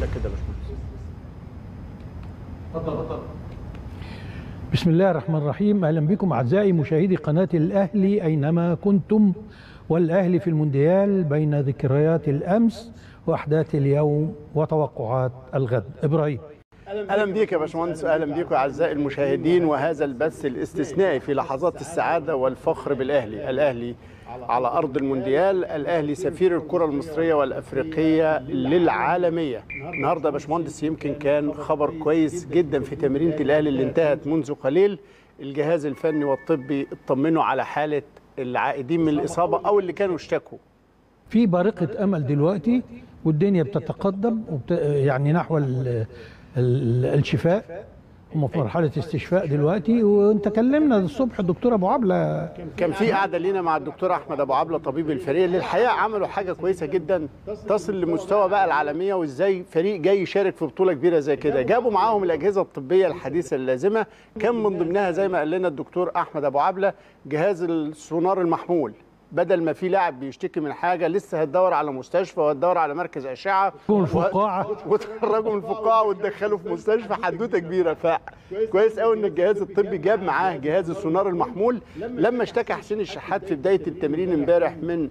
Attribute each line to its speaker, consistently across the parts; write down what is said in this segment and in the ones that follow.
Speaker 1: كده يا باشمهندس
Speaker 2: بسم الله الرحمن الرحيم اهلا بكم اعزائي مشاهدي قناه الاهلي اينما كنتم والاهلي في المونديال بين ذكريات الامس واحداث اليوم وتوقعات الغد ابراهيم
Speaker 1: اهلا بيك يا باشمهندس اهلا بيكم اعزائي المشاهدين وهذا البث الاستثنائي في لحظات السعاده والفخر بالاهلي الاهلي على ارض المونديال الاهلي سفير الكره المصريه والافريقيه للعالميه النهارده يا باشمهندس يمكن كان خبر كويس جدا في تمرينه الاهلي اللي انتهت منذ قليل الجهاز الفني والطبي اطمنوا على حاله العائدين من الاصابه او اللي كانوا اشتكوا
Speaker 2: في بارقه امل دلوقتي والدنيا بتتقدم وبت... يعني نحو ال... ال... الشفاء هم في مرحله استشفاء دلوقتي وانت كلمنا الصبح الدكتور ابو عبله
Speaker 1: كان في قعده لينا مع الدكتور احمد ابو عبله طبيب الفريق اللي الحقيقه عملوا حاجه كويسه جدا تصل لمستوى بقى العالميه وازاي فريق جاي يشارك في بطوله كبيره زي كده جابوا معاهم الاجهزه الطبيه الحديثه اللازمه كان من ضمنها زي ما قال لنا الدكتور احمد ابو عبله جهاز السونار المحمول بدل ما في لاعب بيشتكي من حاجه لسه هتدور على مستشفى وهتدور على مركز اشعه
Speaker 2: والفقاعه
Speaker 1: وتخرجوا من الفقاعه وتدخلوا في مستشفى حدوته كبيره فكويس قوي ان الجهاز الطبي جاب معاه جهاز السونار المحمول لما اشتكى حسين الشحات في بدايه التمرين امبارح من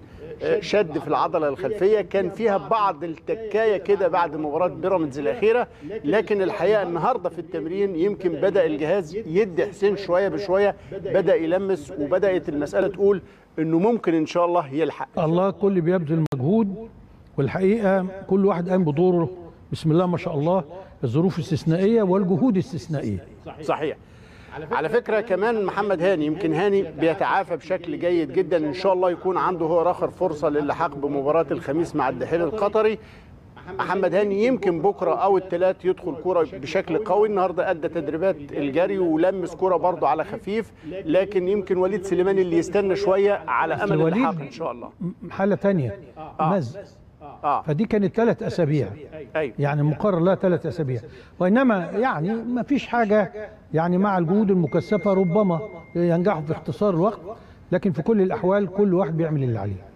Speaker 1: شد في العضله الخلفيه كان فيها بعض التكايه كده بعد مباراه بيراميدز الاخيره لكن الحقيقه النهارده في التمرين يمكن بدا الجهاز يدي حسين شويه بشويه بدا يلمس وبدات المساله تقول انه ممكن ان شاء الله يلحق
Speaker 2: الله كل بيبذل مجهود والحقيقه كل واحد قام بدوره بسم الله ما شاء الله الظروف استثنائيه والجهود استثنائيه
Speaker 1: صحيح على فكره كمان محمد هاني يمكن هاني بيتعافى بشكل جيد جدا ان شاء الله يكون عنده هو اخر فرصه للحاق بمباراه الخميس مع الدحيل القطري محمد هاني يمكن بكره او الثلاث يدخل كوره بشكل قوي النهارده ادى تدريبات الجري ولمس كوره برضه على خفيف لكن يمكن وليد سليمان اللي يستنى شويه على امل اللحاق ان شاء الله
Speaker 2: حاله ثانيه مز
Speaker 1: آه.
Speaker 2: فدي كانت ثلاث اسابيع
Speaker 1: أيوة.
Speaker 2: يعني مقرر لها ثلاث اسابيع وانما يعني ما فيش حاجه يعني مع الجهود المكثفه ربما ينجحوا في اختصار الوقت لكن في كل الاحوال كل واحد بيعمل اللي عليه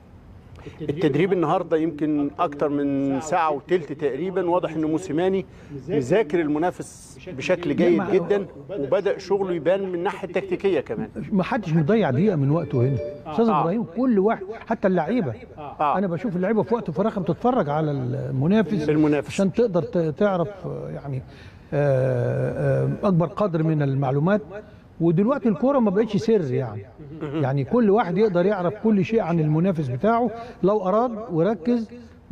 Speaker 1: التدريب النهارده يمكن اكتر من ساعه وثلث تقريبا واضح ان موسيماني مذاكر المنافس بشكل جيد جدا وبدا شغله يبان من الناحيه التكتيكيه كمان
Speaker 2: ما حدش مضيع دقيقه من وقته هنا استاذ
Speaker 1: آه.
Speaker 2: ابراهيم كل واحد حتى اللعيبه
Speaker 1: آه.
Speaker 2: انا بشوف اللعيبه في وقت فراغها بتتفرج على المنافس
Speaker 1: المنافس.
Speaker 2: عشان تقدر ت- تعرف آه، يعني آه، آه، اكبر قدر من المعلومات ودلوقتي الكوره ما بقتش سر يعني يعني كل واحد يقدر يعرف كل شيء عن المنافس بتاعه لو اراد وركز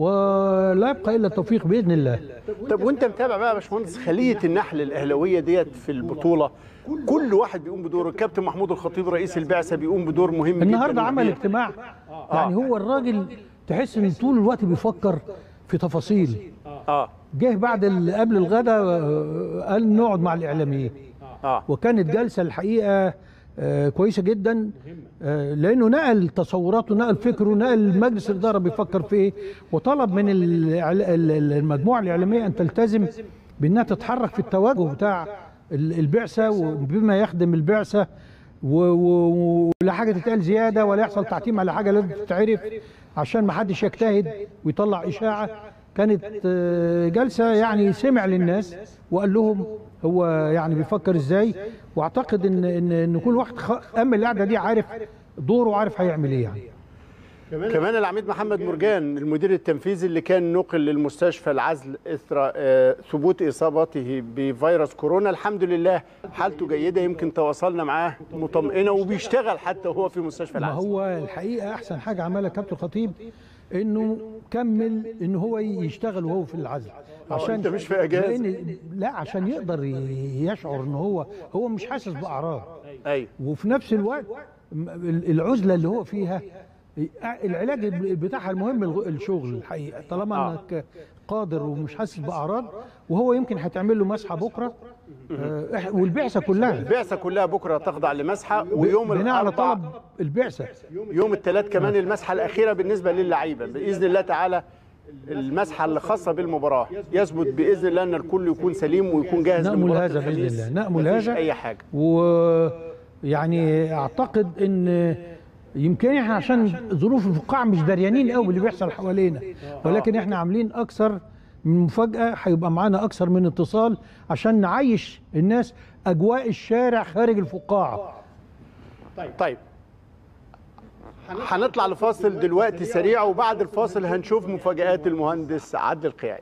Speaker 2: ولا يبقى الا التوفيق باذن الله
Speaker 1: طب وانت متابع بقى يا باشمهندس خليه النحل الاهلاويه ديت في البطوله كل واحد بيقوم بدوره الكابتن محمود الخطيب رئيس البعثه بيقوم بدور مهم جدا
Speaker 2: النهارده عمل
Speaker 1: وكبير.
Speaker 2: اجتماع يعني هو الراجل تحس ان طول الوقت بيفكر في تفاصيل
Speaker 1: اه
Speaker 2: جه بعد ال- قبل الغداء آه، قال نقعد مع الاعلاميين
Speaker 1: اه
Speaker 2: وكانت جلسه الحقيقه آه، كويسه جدا آه، لانه نقل تصوراته نقل فكره نقل مجلس الاداره بيفكر في ايه وطلب من الإعلا- ال- ال- المجموعه الاعلاميه ان تلتزم بانها تتحرك في التوجه بتاع ال- البعثه وبما يخدم البعثه و- و- ولا حاجه تتقال زياده ولا يحصل تعتيم على حاجه لازم تتعرف عشان ما حدش يجتهد ويطلع اشاعه كانت آه، جلسه يعني سمع للناس وقال لهم هو يعني بيفكر ازاي واعتقد ان ان ان كل واحد خ- قام القعده دي عارف دوره وعارف هيعمل ايه يعني
Speaker 1: كمان العميد محمد مرجان المدير التنفيذي اللي كان نقل للمستشفى العزل اثر آه، ثبوت اصابته بفيروس كورونا الحمد لله حالته جيده يمكن تواصلنا معاه مطمئنه وبيشتغل حتى وهو في مستشفى
Speaker 2: ما
Speaker 1: العزل
Speaker 2: هو الحقيقه احسن حاجه عملها كابتن الخطيب انه كمل ان هو يشتغل وهو في العزل
Speaker 1: أنت مش في إجازة.
Speaker 2: لأن لا عشان يقدر ي- يشعر ان هو هو مش حاسس باعراض
Speaker 1: ايوه
Speaker 2: وفي نفس الوقت م- العزله اللي هو فيها العلاج بتاعها المهم الغ- الشغل الحقيقه طالما
Speaker 1: آه.
Speaker 2: انك قادر ومش حاسس باعراض وهو يمكن هتعمل له مسحه بكره آه، إح- والبعثه كلها
Speaker 1: البعثه كلها بكره تخضع لمسحه ويوم
Speaker 2: بناء على
Speaker 1: الاربعاء
Speaker 2: طلب البعثه
Speaker 1: يوم الثلاث كمان المسحه الاخيره بالنسبه للعيبه باذن الله تعالى المسحه اللي خاصه بالمباراه يثبت باذن الله ان الكل يكون سليم ويكون جاهز
Speaker 2: نأمل
Speaker 1: لمباراة
Speaker 2: هذا بإذن
Speaker 1: الخميس.
Speaker 2: الله، نأمل
Speaker 1: مفيش
Speaker 2: هذا.
Speaker 1: اي حاجه
Speaker 2: ويعني اعتقد ان يمكن احنا عشان ظروف الفقاعه مش دريانين قوي باللي بيحصل حوالينا ولكن احنا عاملين اكثر من مفاجاه هيبقى معانا اكثر من اتصال عشان نعيش الناس اجواء الشارع خارج الفقاعه
Speaker 1: طيب هنطلع لفاصل دلوقتي سريع وبعد الفاصل هنشوف مفاجآت المهندس عادل القيعي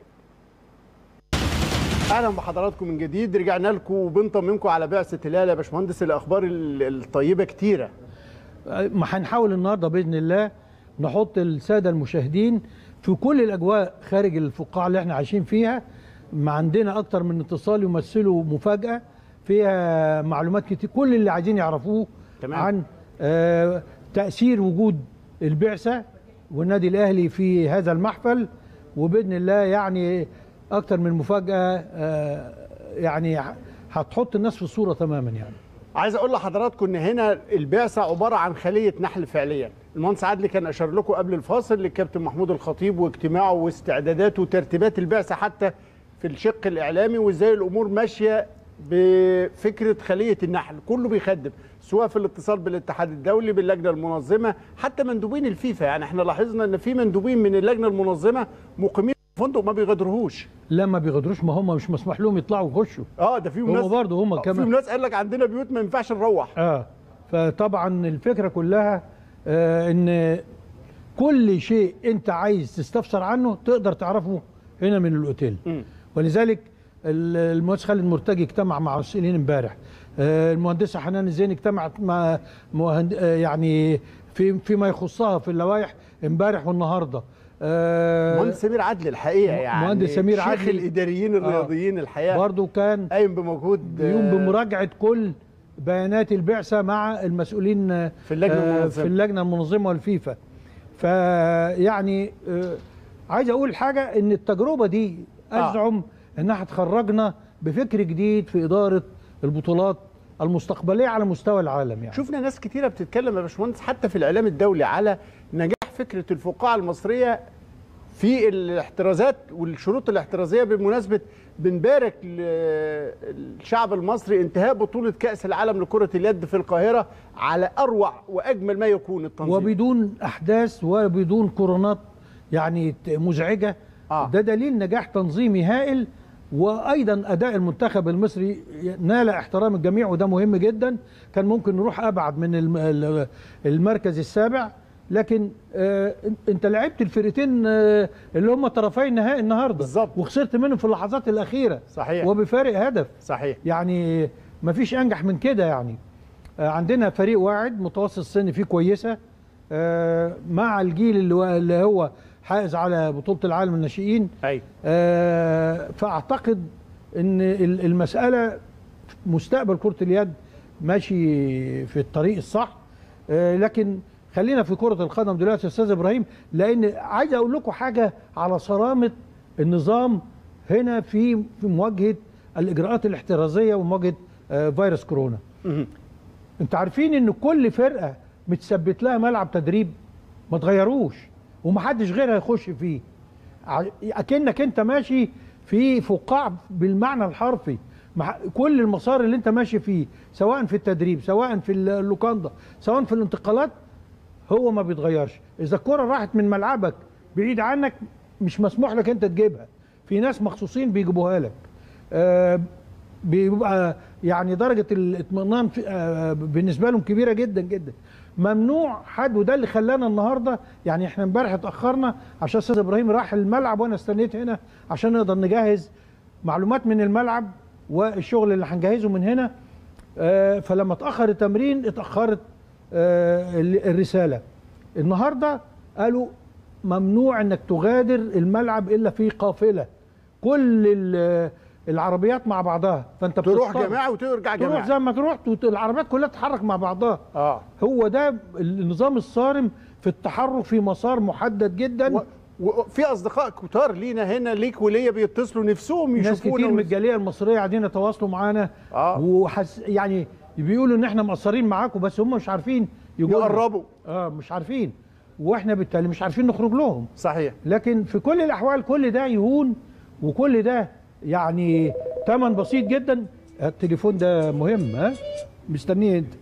Speaker 1: اهلا بحضراتكم من جديد رجعنا لكم وبنطمنكم على بعثه هلال يا باشمهندس الاخبار ال- الطيبه كتيره
Speaker 2: ما هنحاول النهارده باذن الله نحط الساده المشاهدين في كل الاجواء خارج الفقاعه اللي احنا عايشين فيها ما عندنا اكتر من اتصال يمثلوا مفاجاه فيها معلومات كتير كل اللي عايزين يعرفوه
Speaker 1: تمام.
Speaker 2: عن آه تاثير وجود البعثه والنادي الاهلي في هذا المحفل وباذن الله يعني اكتر من مفاجاه آه يعني هتحط الناس في الصوره تماما يعني
Speaker 1: عايز اقول لحضراتكم ان هنا البعثه عباره عن خليه نحل فعليا المهندس عادل كان اشار لكم قبل الفاصل للكابتن محمود الخطيب واجتماعه واستعداداته وترتيبات البعثه حتى في الشق الاعلامي وازاي الامور ماشيه بفكره خليه النحل كله بيخدم سواء في الاتصال بالاتحاد الدولي باللجنه المنظمه حتى مندوبين الفيفا يعني احنا لاحظنا ان في مندوبين من اللجنه المنظمه مقيمين في فندق ما بيغادروهوش
Speaker 2: لا ما بيغادروش ما هم مش مسموح لهم يطلعوا ويخشوا
Speaker 1: اه ده فيهم
Speaker 2: هم
Speaker 1: ناس
Speaker 2: برضه هم
Speaker 1: آه،
Speaker 2: كمان.
Speaker 1: فيهم ناس قال لك عندنا بيوت ما ينفعش نروح
Speaker 2: اه فطبعا الفكره كلها آه ان كل شيء انت عايز تستفسر عنه تقدر تعرفه هنا من الاوتيل
Speaker 1: مم.
Speaker 2: ولذلك ال- المهندس خالد مرتجي اجتمع مع مسؤولين امبارح آه المهندسه حنان الزين اجتمعت مع مهند... آه يعني في فيما يخصها في اللوائح امبارح والنهارده آه
Speaker 1: مهندس سمير عدلي الحقيقه يعني
Speaker 2: مهندس سمير
Speaker 1: شيخ
Speaker 2: عدلي.
Speaker 1: الاداريين الرياضيين الحقيقه
Speaker 2: برضه كان
Speaker 1: قايم بمجهود
Speaker 2: بيقوم
Speaker 1: آه،
Speaker 2: بمراجعه كل بيانات البعثه مع المسؤولين آه،
Speaker 1: في اللجنة
Speaker 2: آه،
Speaker 1: المنظمة.
Speaker 2: في اللجنه المنظمه والفيفا فيعني آه، عايز اقول حاجه ان التجربه دي
Speaker 1: آه.
Speaker 2: ازعم انها هتخرجنا بفكر جديد في اداره البطولات المستقبليه على مستوى العالم يعني
Speaker 1: شفنا ناس كتيره بتتكلم يا باشمهندس حتى في الاعلام الدولي على نجاح فكره الفقاعه المصريه في الاحترازات والشروط الاحترازيه بالمناسبه بنبارك للشعب المصري انتهاء بطوله كاس العالم لكره اليد في القاهره على اروع واجمل ما يكون التنظيم
Speaker 2: وبدون احداث وبدون كورونات يعني ت- مزعجه
Speaker 1: آه.
Speaker 2: ده دليل نجاح تنظيمي هائل وايضا اداء المنتخب المصري نال احترام الجميع وده مهم جدا كان ممكن نروح ابعد من الم- ال- المركز السابع لكن آه انت لعبت الفرقتين آه اللي هم طرفي النهائي النهارده
Speaker 1: بالظبط.
Speaker 2: وخسرت منهم في اللحظات الاخيره
Speaker 1: صحيح.
Speaker 2: وبفارق هدف
Speaker 1: صحيح
Speaker 2: يعني مفيش انجح من كده يعني آه، عندنا فريق واعد متوسط السن فيه كويسه آه، مع الجيل اللي هو- اللي هو حائز على بطوله العالم الناشئين
Speaker 1: ايوه
Speaker 2: آه، فاعتقد ان ال- المساله مستقبل كره اليد ماشي في الطريق الصح آه، لكن خلينا في كره القدم دلوقتي يا استاذ ابراهيم لان عايز اقول لكم حاجه على صرامه النظام هنا في في مواجهه الاجراءات الاحترازيه ومواجهه آه، فيروس كورونا
Speaker 1: مهم.
Speaker 2: انت عارفين ان كل فرقه متثبت لها ملعب تدريب ما تغيروش ومحدش غيرها يخش فيه ع- اكنك انت ماشي في فقاع بالمعنى الحرفي مع كل المسار اللي انت ماشي فيه سواء في التدريب سواء في اللوكاندا سواء في الانتقالات هو ما بيتغيرش اذا الكره راحت من ملعبك بعيد عنك مش مسموح لك انت تجيبها في ناس مخصوصين بيجيبوها لك آه بيبقى يعني درجه الاطمئنان في- آه بالنسبه لهم كبيره جدا جدا ممنوع حد وده اللي خلانا النهارده يعني احنا امبارح اتاخرنا عشان استاذ ابراهيم راح الملعب وانا استنيت هنا عشان نقدر نجهز معلومات من الملعب والشغل اللي هنجهزه من هنا آه، فلما اتاخر التمرين اتاخرت آه، ال- الرساله النهارده قالوا ممنوع انك تغادر الملعب الا في قافله كل ال- العربيات مع بعضها فانت
Speaker 1: تروح
Speaker 2: بتضطر
Speaker 1: جماعه وترجع
Speaker 2: تروح
Speaker 1: جماعه
Speaker 2: زي ما تروح وت- العربيات كلها تتحرك مع بعضها
Speaker 1: اه
Speaker 2: هو ده النظام الصارم في التحرك في مسار محدد جدا
Speaker 1: و- وفي اصدقاء كتار لينا هنا ليك وليا بيتصلوا نفسهم
Speaker 2: ناس
Speaker 1: يشوفونا
Speaker 2: كتير من
Speaker 1: ونس-
Speaker 2: الجاليه المصريه قاعدين يتواصلوا معانا
Speaker 1: آه.
Speaker 2: وحس يعني بيقولوا ان احنا مقصرين معاكم بس هم مش عارفين يقولوا
Speaker 1: يقربوا
Speaker 2: اه مش عارفين واحنا بالتالي مش عارفين نخرج لهم
Speaker 1: صحيح
Speaker 2: لكن في كل الاحوال كل ده يهون وكل ده يعني ثمن بسيط جدا التليفون ده مهم ها مستنيه انت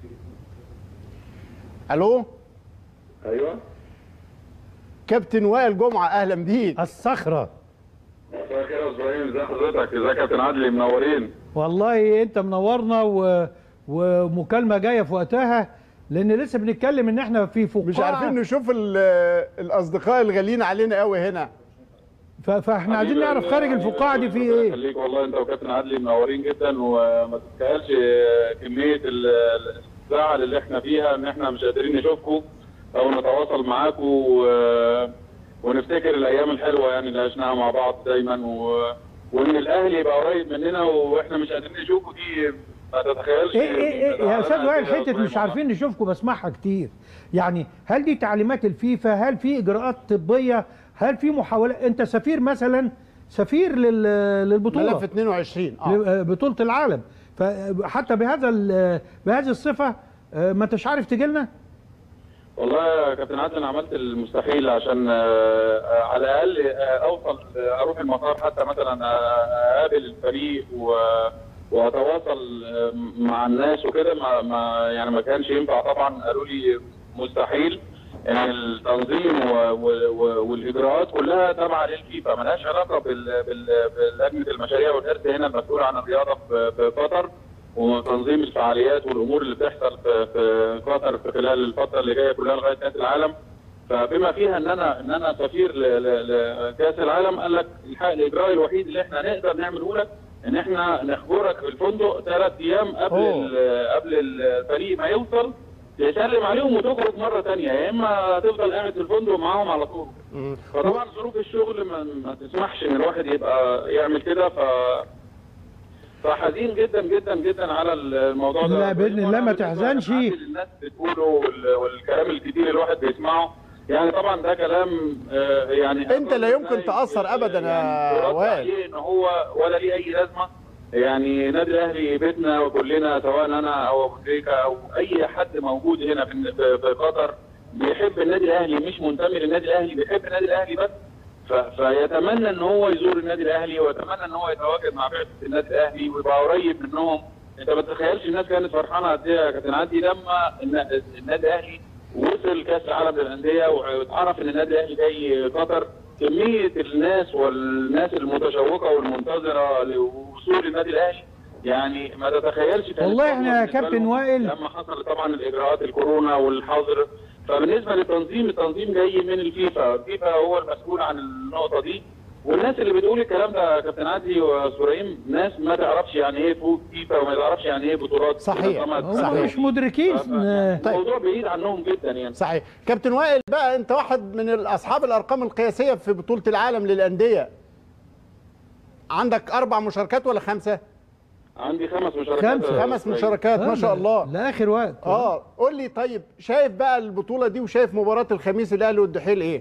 Speaker 1: الو
Speaker 3: ايوه
Speaker 1: كابتن وائل جمعه اهلا بيك
Speaker 2: الصخره
Speaker 3: الخير يا ابراهيم ازي حضرتك ازيك يا كابتن عدلي منورين
Speaker 2: والله انت منورنا و... ومكالمه جايه في وقتها لان لسه بنتكلم ان احنا في فقاعه
Speaker 1: مش عارفين نشوف ال- الاصدقاء الغاليين علينا قوي هنا
Speaker 2: ف... فاحنا عايزين
Speaker 3: حبيبي،
Speaker 2: نعرف خارج
Speaker 3: يعني
Speaker 2: الفقاعه دي في
Speaker 3: ربنا
Speaker 2: ايه
Speaker 3: يخليك والله انت وكابتن عدلي منورين جدا وما تتخيلش كميه ال- الزعل اللي احنا فيها ان احنا مش قادرين نشوفكم او نتواصل معاكم و- ونفتكر الايام الحلوه يعني اللي عشناها مع بعض دايما و... وان الاهلي يبقى قريب مننا واحنا مش قادرين نشوفه دي ما تتخيلش
Speaker 2: ايه ايه ايه يا استاذ
Speaker 3: زعلانة
Speaker 2: وائل
Speaker 3: كده يا
Speaker 2: حته
Speaker 3: إبراهيم
Speaker 2: مش عارفين نشوفكم بسمعها كتير يعني هل دي تعليمات الفيفا هل في اجراءات طبيه هل في محاولات انت سفير مثلا سفير لل... للبطوله
Speaker 1: ملف 22 اه
Speaker 2: ل- بطوله العالم فحتى بهذا ال- بهذه الصفه آه، ما انتش عارف تجي لنا
Speaker 3: والله يا كابتن عادل انا عملت المستحيل عشان آه، آه، على الاقل آه، اوصل آه، اروح المطار حتى مثلا آه، اقابل الفريق و- واتواصل آه، مع الناس وكده ما ما يعني ما كانش ينفع طبعا قالوا لي مستحيل يعني التنظيم و- و- و- والاجراءات كلها تابعه للفيفا ملهاش علاقه بال- بال- بلجنه المشاريع والارث هنا المسؤول عن الرياضه في في قطر وتنظيم الفعاليات والامور اللي بتحصل في في قطر في خلال الفتره اللي جايه كلها لغايه كاس العالم فبما فيها ان انا ان انا سفير ل- ل- لكاس العالم قال لك الحق الاجراء الوحيد اللي احنا نقدر نعمله لك ان احنا نخبرك في الفندق ثلاث ايام قبل
Speaker 1: أوه.
Speaker 3: ال- قبل الفريق ما يوصل تسلم عليهم وتخرج مره ثانيه يا اما تفضل قاعد في الفندق معاهم على طول
Speaker 1: مم.
Speaker 3: فطبعا ظروف الشغل ما, ما تسمحش ان الواحد يبقى يعمل كده ف فحزين جدا جدا جدا على الموضوع ده
Speaker 2: لا، بإذن الله ما
Speaker 3: وأنا
Speaker 2: تحزنش.
Speaker 3: بالنسبة للناس الناس بتقوله وال- والكلام الكتير اللي الواحد بيسمعه يعني طبعا ده كلام آه، يعني
Speaker 1: أنت لا يمكن تأثر أبداً يا
Speaker 3: يعني يرد
Speaker 1: وائل.
Speaker 3: عليه ان هو ولا ليه اي لازمه يعني نادي الاهلي بيتنا وكلنا سواء انا او ابو تريكه او اي حد موجود هنا في في في قطر بيحب النادي الاهلي مش منتمي للنادي الاهلي بيحب النادي الاهلي بس ف- فيتمنى ان هو يزور النادي الاهلي ويتمنى ان هو يتواجد مع بعثه النادي الاهلي ويبقى قريب منهم انت ما تتخيلش الناس كانت فرحانه قد ايه يا كابتن عدي لما النا- النادي الاهلي وصل كاس العالم للانديه واتعرف ان النادي الاهلي جاي قطر كميه الناس والناس المتشوقه والمنتظره لوصول النادي الاهلي يعني ما تتخيلش كانت
Speaker 2: والله
Speaker 3: صدمة
Speaker 2: احنا يا
Speaker 3: بالنسبة
Speaker 2: كابتن
Speaker 3: لهم
Speaker 2: وائل
Speaker 3: لما حصل طبعا الاجراءات الكورونا والحظر فبالنسبه للتنظيم التنظيم جاي من الفيفا الفيفا هو المسؤول عن النقطه دي والناس اللي بتقول الكلام ده يا كابتن عدلي وسوريم ناس ما تعرفش يعني ايه فوق فيفا وما تعرفش يعني ايه بطولات
Speaker 1: صحيح.
Speaker 3: منظمة
Speaker 2: هم
Speaker 1: صحيح.
Speaker 2: مش مدركين آه،
Speaker 1: طيب.
Speaker 3: الموضوع بعيد عنهم جدا يعني
Speaker 1: صحيح كابتن وائل بقى انت واحد من اصحاب الارقام القياسيه في بطوله العالم للانديه عندك اربع مشاركات ولا خمسه
Speaker 3: عندي خمس مشاركات
Speaker 2: خمسة.
Speaker 3: يا
Speaker 1: خمس
Speaker 3: إسماعيل.
Speaker 1: مشاركات ما شاء الله
Speaker 2: لاخر وقت
Speaker 1: اه قول لي طيب شايف بقى البطوله دي وشايف مباراه الخميس الاهلي والدحيل ايه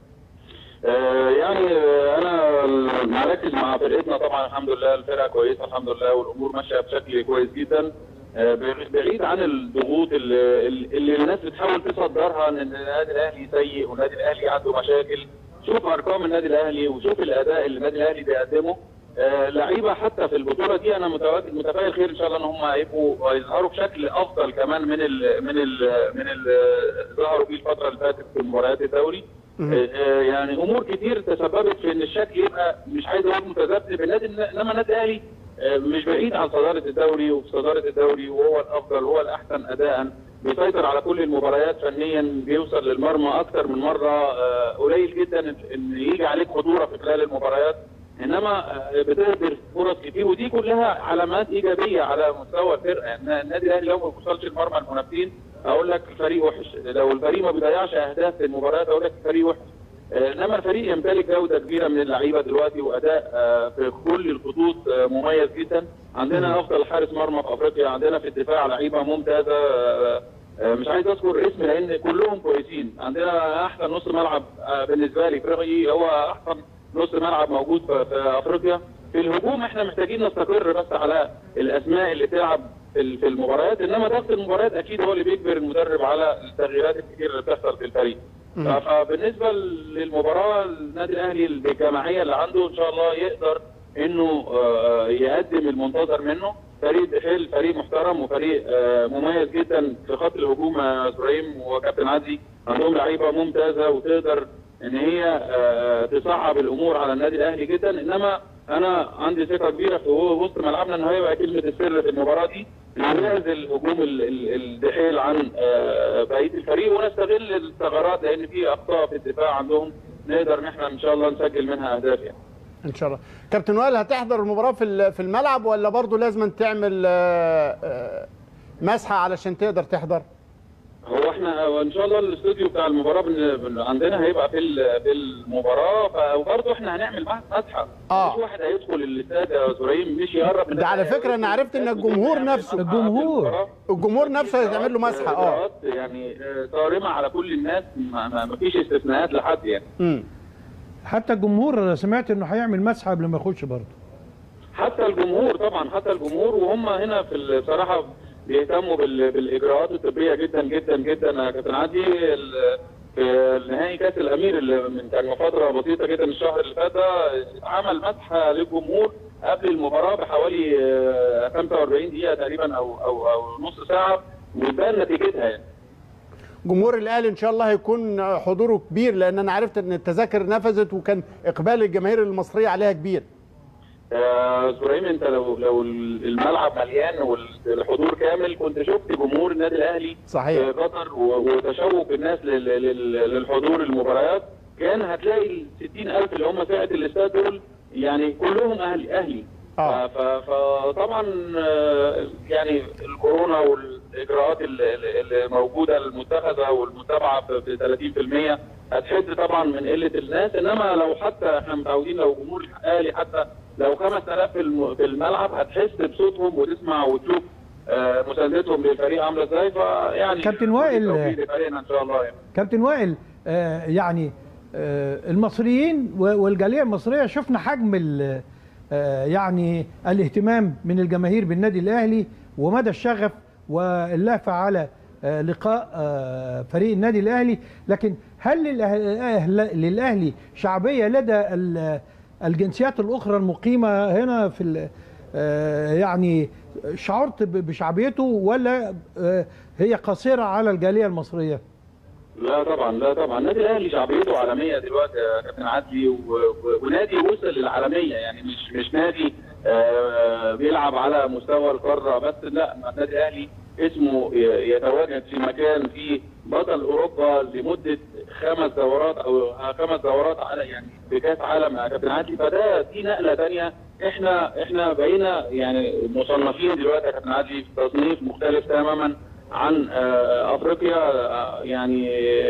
Speaker 3: آه، يعني آه، انا مركز مع فرقتنا طبعا الحمد لله الفرقه كويسه الحمد لله والامور ماشيه بشكل كويس جدا آه، بعيد عن الضغوط اللي, اللي الناس بتحاول تصدرها ان النادي الاهلي سيء والنادي الاهلي عنده مشاكل شوف ارقام النادي الاهلي وشوف الاداء اللي النادي الاهلي بيقدمه آه، لعيبه حتى في البطوله دي انا متواجد متفائل خير ان شاء الله ان هم هيبقوا يظهروا بشكل افضل كمان من ال من ال من ال ظهروا فيه الفتره اللي فاتت في مباريات الدوري آه، آه، يعني امور كتير تسببت في ان الشكل يبقى مش عايز اقول متذبذب النادي انما النادي الاهلي آه، مش بعيد عن صداره الدوري وفي صداره الدوري وهو الافضل وهو الاحسن اداء بيسيطر على كل المباريات فنيا بيوصل للمرمى اكثر من مره آه، قليل جدا ان يجي عليك خطوره في خلال المباريات انما آه، بتهدر فرص كتير ودي كلها علامات ايجابيه على مستوى الفرقه يعني النادي الاهلي لو ما بيوصلش المرمى المنافسين اقول لك الفريق وحش لو الفريق ما بيضيعش اهداف في المباريات اقول لك الفريق وحش آه، انما الفريق يمتلك جوده كبيره من اللعيبه دلوقتي واداء آه، في كل الخطوط آه، مميز جدا عندنا افضل حارس مرمى في افريقيا عندنا في الدفاع لعيبه ممتازه آه، آه، مش عايز اذكر اسم لان كلهم كويسين عندنا احسن نص ملعب آه، بالنسبه لي فريقي هو احسن نص ملعب موجود في في افريقيا في الهجوم احنا محتاجين نستقر بس على الاسماء اللي تلعب في ال- في المباريات انما ضغط المباريات اكيد هو اللي بيجبر المدرب على التغييرات الكتير اللي بتحصل في الفريق ف- فبالنسبه للمباراه النادي الاهلي الجماعيه اللي عنده ان شاء الله يقدر انه آه، يقدم المنتظر منه فريق دحيل فريق محترم وفريق آه، مميز جدا في خط الهجوم يا ابراهيم وكابتن عدلي عندهم لعيبه ممتازه وتقدر ان هي آه، تصعب الامور على النادي الاهلي جدا انما انا عندي ثقه كبيره في وسط ملعبنا ان هيبقى كلمه السر في المباراه دي نعزل هجوم ال- ال- الدحيل عن آه، بقيه الفريق ونستغل الثغرات لان في اخطاء في الدفاع عندهم نقدر ان احنا ان شاء الله نسجل منها اهداف يعني.
Speaker 1: ان شاء الله كابتن وائل هتحضر المباراه في ال- في الملعب ولا برضه لازم تعمل آه، آه، مسحه علشان تقدر تحضر
Speaker 3: هو احنا ان شاء الله الاستوديو بتاع المباراه بن- بن- عندنا هيبقى في ال- في المباراه ف- وبرضه احنا هنعمل معاه مسحه
Speaker 1: آه.
Speaker 3: مش واحد هيدخل الاستاد يا زهريم مش يقرب من
Speaker 1: ده على
Speaker 3: الناحية
Speaker 1: فكرة أنا عرفت إن الجمهور
Speaker 3: يعمل
Speaker 1: نفسه-
Speaker 3: مسحة
Speaker 2: الجمهور.
Speaker 3: في المباراة.
Speaker 1: الجمهور نفسه هيتعمل له مسحه اه
Speaker 3: إجراءات يعني آه، صارمه على كل الناس ما ما- ما فيش استثناءات لحد يعني
Speaker 2: آه. حتى الجمهور سمعت انه هيعمل مسحه قبل ما يخش برضه
Speaker 3: حتى الجمهور طبعا حتى الجمهور وهم هنا في ال- بصراحه بيهتموا بال- بالاجراءات الطبيه جدا جدا جدا يا كابتن عادي ال- في نهائي كاس الامير اللي من كان فتره بسيطه جدا الشهر اللي فات ده عمل مسحه للجمهور قبل المباراه بحوالي آه، 45 دقيقه تقريبا او او او نص ساعه وبان نتيجتها يعني
Speaker 1: جمهور الاهلي ان شاء الله هيكون حضوره كبير لان انا عرفت ان التذاكر نفذت وكان اقبال الجماهير المصريه عليها كبير
Speaker 3: آه، ابراهيم انت لو لو الملعب مليان والحضور كامل كنت شفت جمهور النادي الاهلي
Speaker 1: صحيح.
Speaker 3: في قطر و- وتشوق الناس لل- لل- للحضور المباريات كان هتلاقي ال 60000 اللي هم ساعه الاستاد دول يعني كلهم اهلي اهلي
Speaker 1: آه.
Speaker 3: ف- ف- فطبعا آه، يعني الكورونا والاجراءات اللي اللي موجوده المتخذه والمتابعه ب 30% هتحد طبعا من قله الناس انما لو حتى احنا متعودين لو جمهور الاهلي حتى لو 5000 في الم- في الملعب هتحس بصوتهم وتسمع وتشوف آه، مساندتهم للفريق عامله ازاي فيعني
Speaker 2: كابتن وائل،
Speaker 3: بالتوفيق لفريقنا ان شاء الله يعني
Speaker 2: كابتن وائل آه يعني آه المصريين و- والجاليه المصريه شفنا حجم ال- آه يعني الاهتمام من الجماهير بالنادي الاهلي ومدى الشغف واللهفه على آه لقاء آه فريق النادي الاهلي لكن هل للأه- للاهلي شعبيه لدى ال- الجنسيات الاخرى المقيمه هنا في ال- آه يعني شعرت ب- بشعبيته ولا آه هي قصيره على الجاليه المصريه؟
Speaker 3: لا طبعا لا طبعا النادي الاهلي شعبيته عالميه دلوقتي يا كابتن عدلي و- و- ونادي وصل للعالميه يعني مش مش نادي آه، بيلعب على مستوى القاره بس لا النادي الاهلي اسمه ي- يتواجد في مكان فيه بطل اوروبا لمده خمس دورات او خمس دورات على يعني في كاس عالم يا كابتن عدلي فده دي نقله ثانيه احنا احنا بقينا يعني مصنفين دلوقتي يا كابتن عدلي في تصنيف مختلف تماما عن آه، افريقيا آه، يعني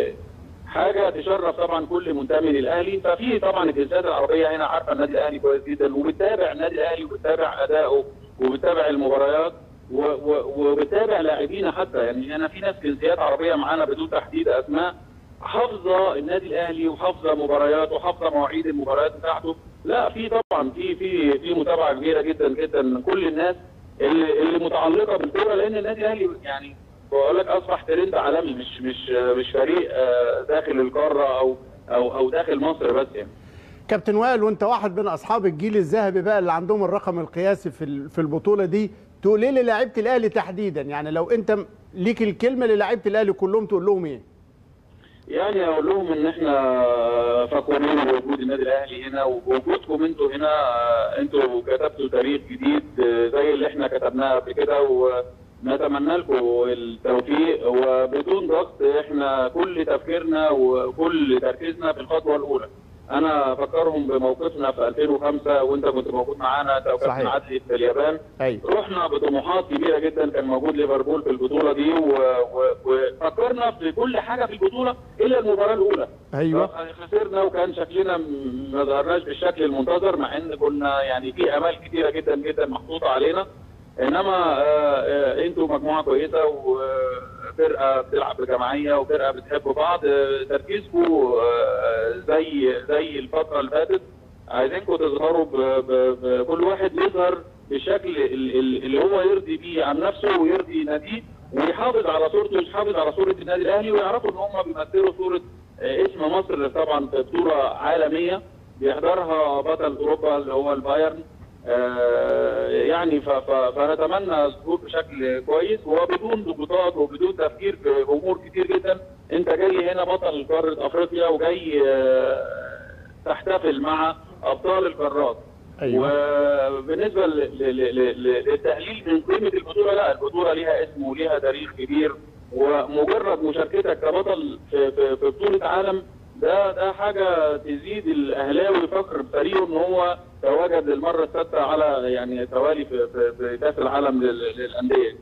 Speaker 3: حاجه تشرف طبعا كل منتمي للاهلي ففي طبعا الجنسيات العربيه هنا عارفه النادي الاهلي كويس جدا وبتتابع النادي الاهلي وبتتابع اداؤه وبتتابع المباريات و- و- وبتتابع لاعبينا حتى يعني انا في ناس جنسيات عربيه معانا بدون تحديد اسماء حافظه النادي الاهلي وحافظه مبارياته وحافظه مواعيد المباريات بتاعته لا في طبعا في في في متابعه كبيره جدا جدا من كل الناس اللي اللي متعلقه بالكوره لان النادي الاهلي يعني بقول لك اصبح ترند عالمي مش مش مش فريق آه، داخل القاره او او او داخل مصر بس يعني
Speaker 1: كابتن وائل وانت واحد من اصحاب الجيل الذهبي بقى اللي عندهم الرقم القياسي في ال- في البطوله دي تقول ايه للاعيبه الاهلي تحديدا يعني لو انت م- ليك الكلمه للاعيبه الاهلي كلهم تقول لهم ايه
Speaker 3: يعني اقول لهم ان احنا فخورين بوجود النادي الاهلي هنا ووجودكم انتوا هنا آه، انتوا كتبتوا تاريخ جديد آه، زي اللي احنا كتبناه قبل كده ونتمنى لكم التوفيق وبدون ضغط احنا كل تفكيرنا وكل تركيزنا في الخطوه الاولى انا افكرهم بموقفنا في 2005 وانت كنت موجود معانا انت وكابتن
Speaker 1: صحيح.
Speaker 3: عدلي في اليابان
Speaker 1: ايوه
Speaker 3: رحنا بطموحات كبيره جدا كان موجود ليفربول في البطوله دي و- و- وفكرنا في كل حاجه في البطوله الا المباراه الاولى
Speaker 1: ايوه
Speaker 3: خسرنا وكان شكلنا م- ما ظهرناش بالشكل المنتظر مع ان كنا يعني في امال كتيره جدا جدا محطوطه علينا انما آه، آه، انتوا مجموعه كويسه وفرقه بتلعب بجماعيه وفرقه بتحب بعض آه، تركيزكم آه، زي زي الفتره اللي فاتت عايزينكم تظهروا ب- ب- بكل واحد يظهر بالشكل ال- ال- اللي هو يرضي بيه عن نفسه ويرضي ناديه ويحافظ على صورته ويحافظ على صوره النادي الاهلي ويعرفوا ان هم بيمثلوا صوره آه، اسم مصر طبعا في بطوله عالميه بيحضرها بطل اوروبا اللي هو البايرن آه، يعني ف- ف- فنتمنى الظهور بشكل كويس وبدون ضغوطات وبدون تفكير في امور كتير جدا انت جاي هنا بطل قاره افريقيا وجاي آه، تحتفل مع ابطال القارات
Speaker 1: أيوة.
Speaker 3: وبالنسبه ل- ل- ل- ل- للتقليل من قيمه البطوله لا البطوله ليها اسم وليها تاريخ كبير ومجرد مشاركتك كبطل في, في, في بطوله عالم ده ده حاجه تزيد الاهلاوي فخر بفريقه ان هو تواجد للمره السادسه على يعني توالي في, في, في كاس العالم لل- للانديه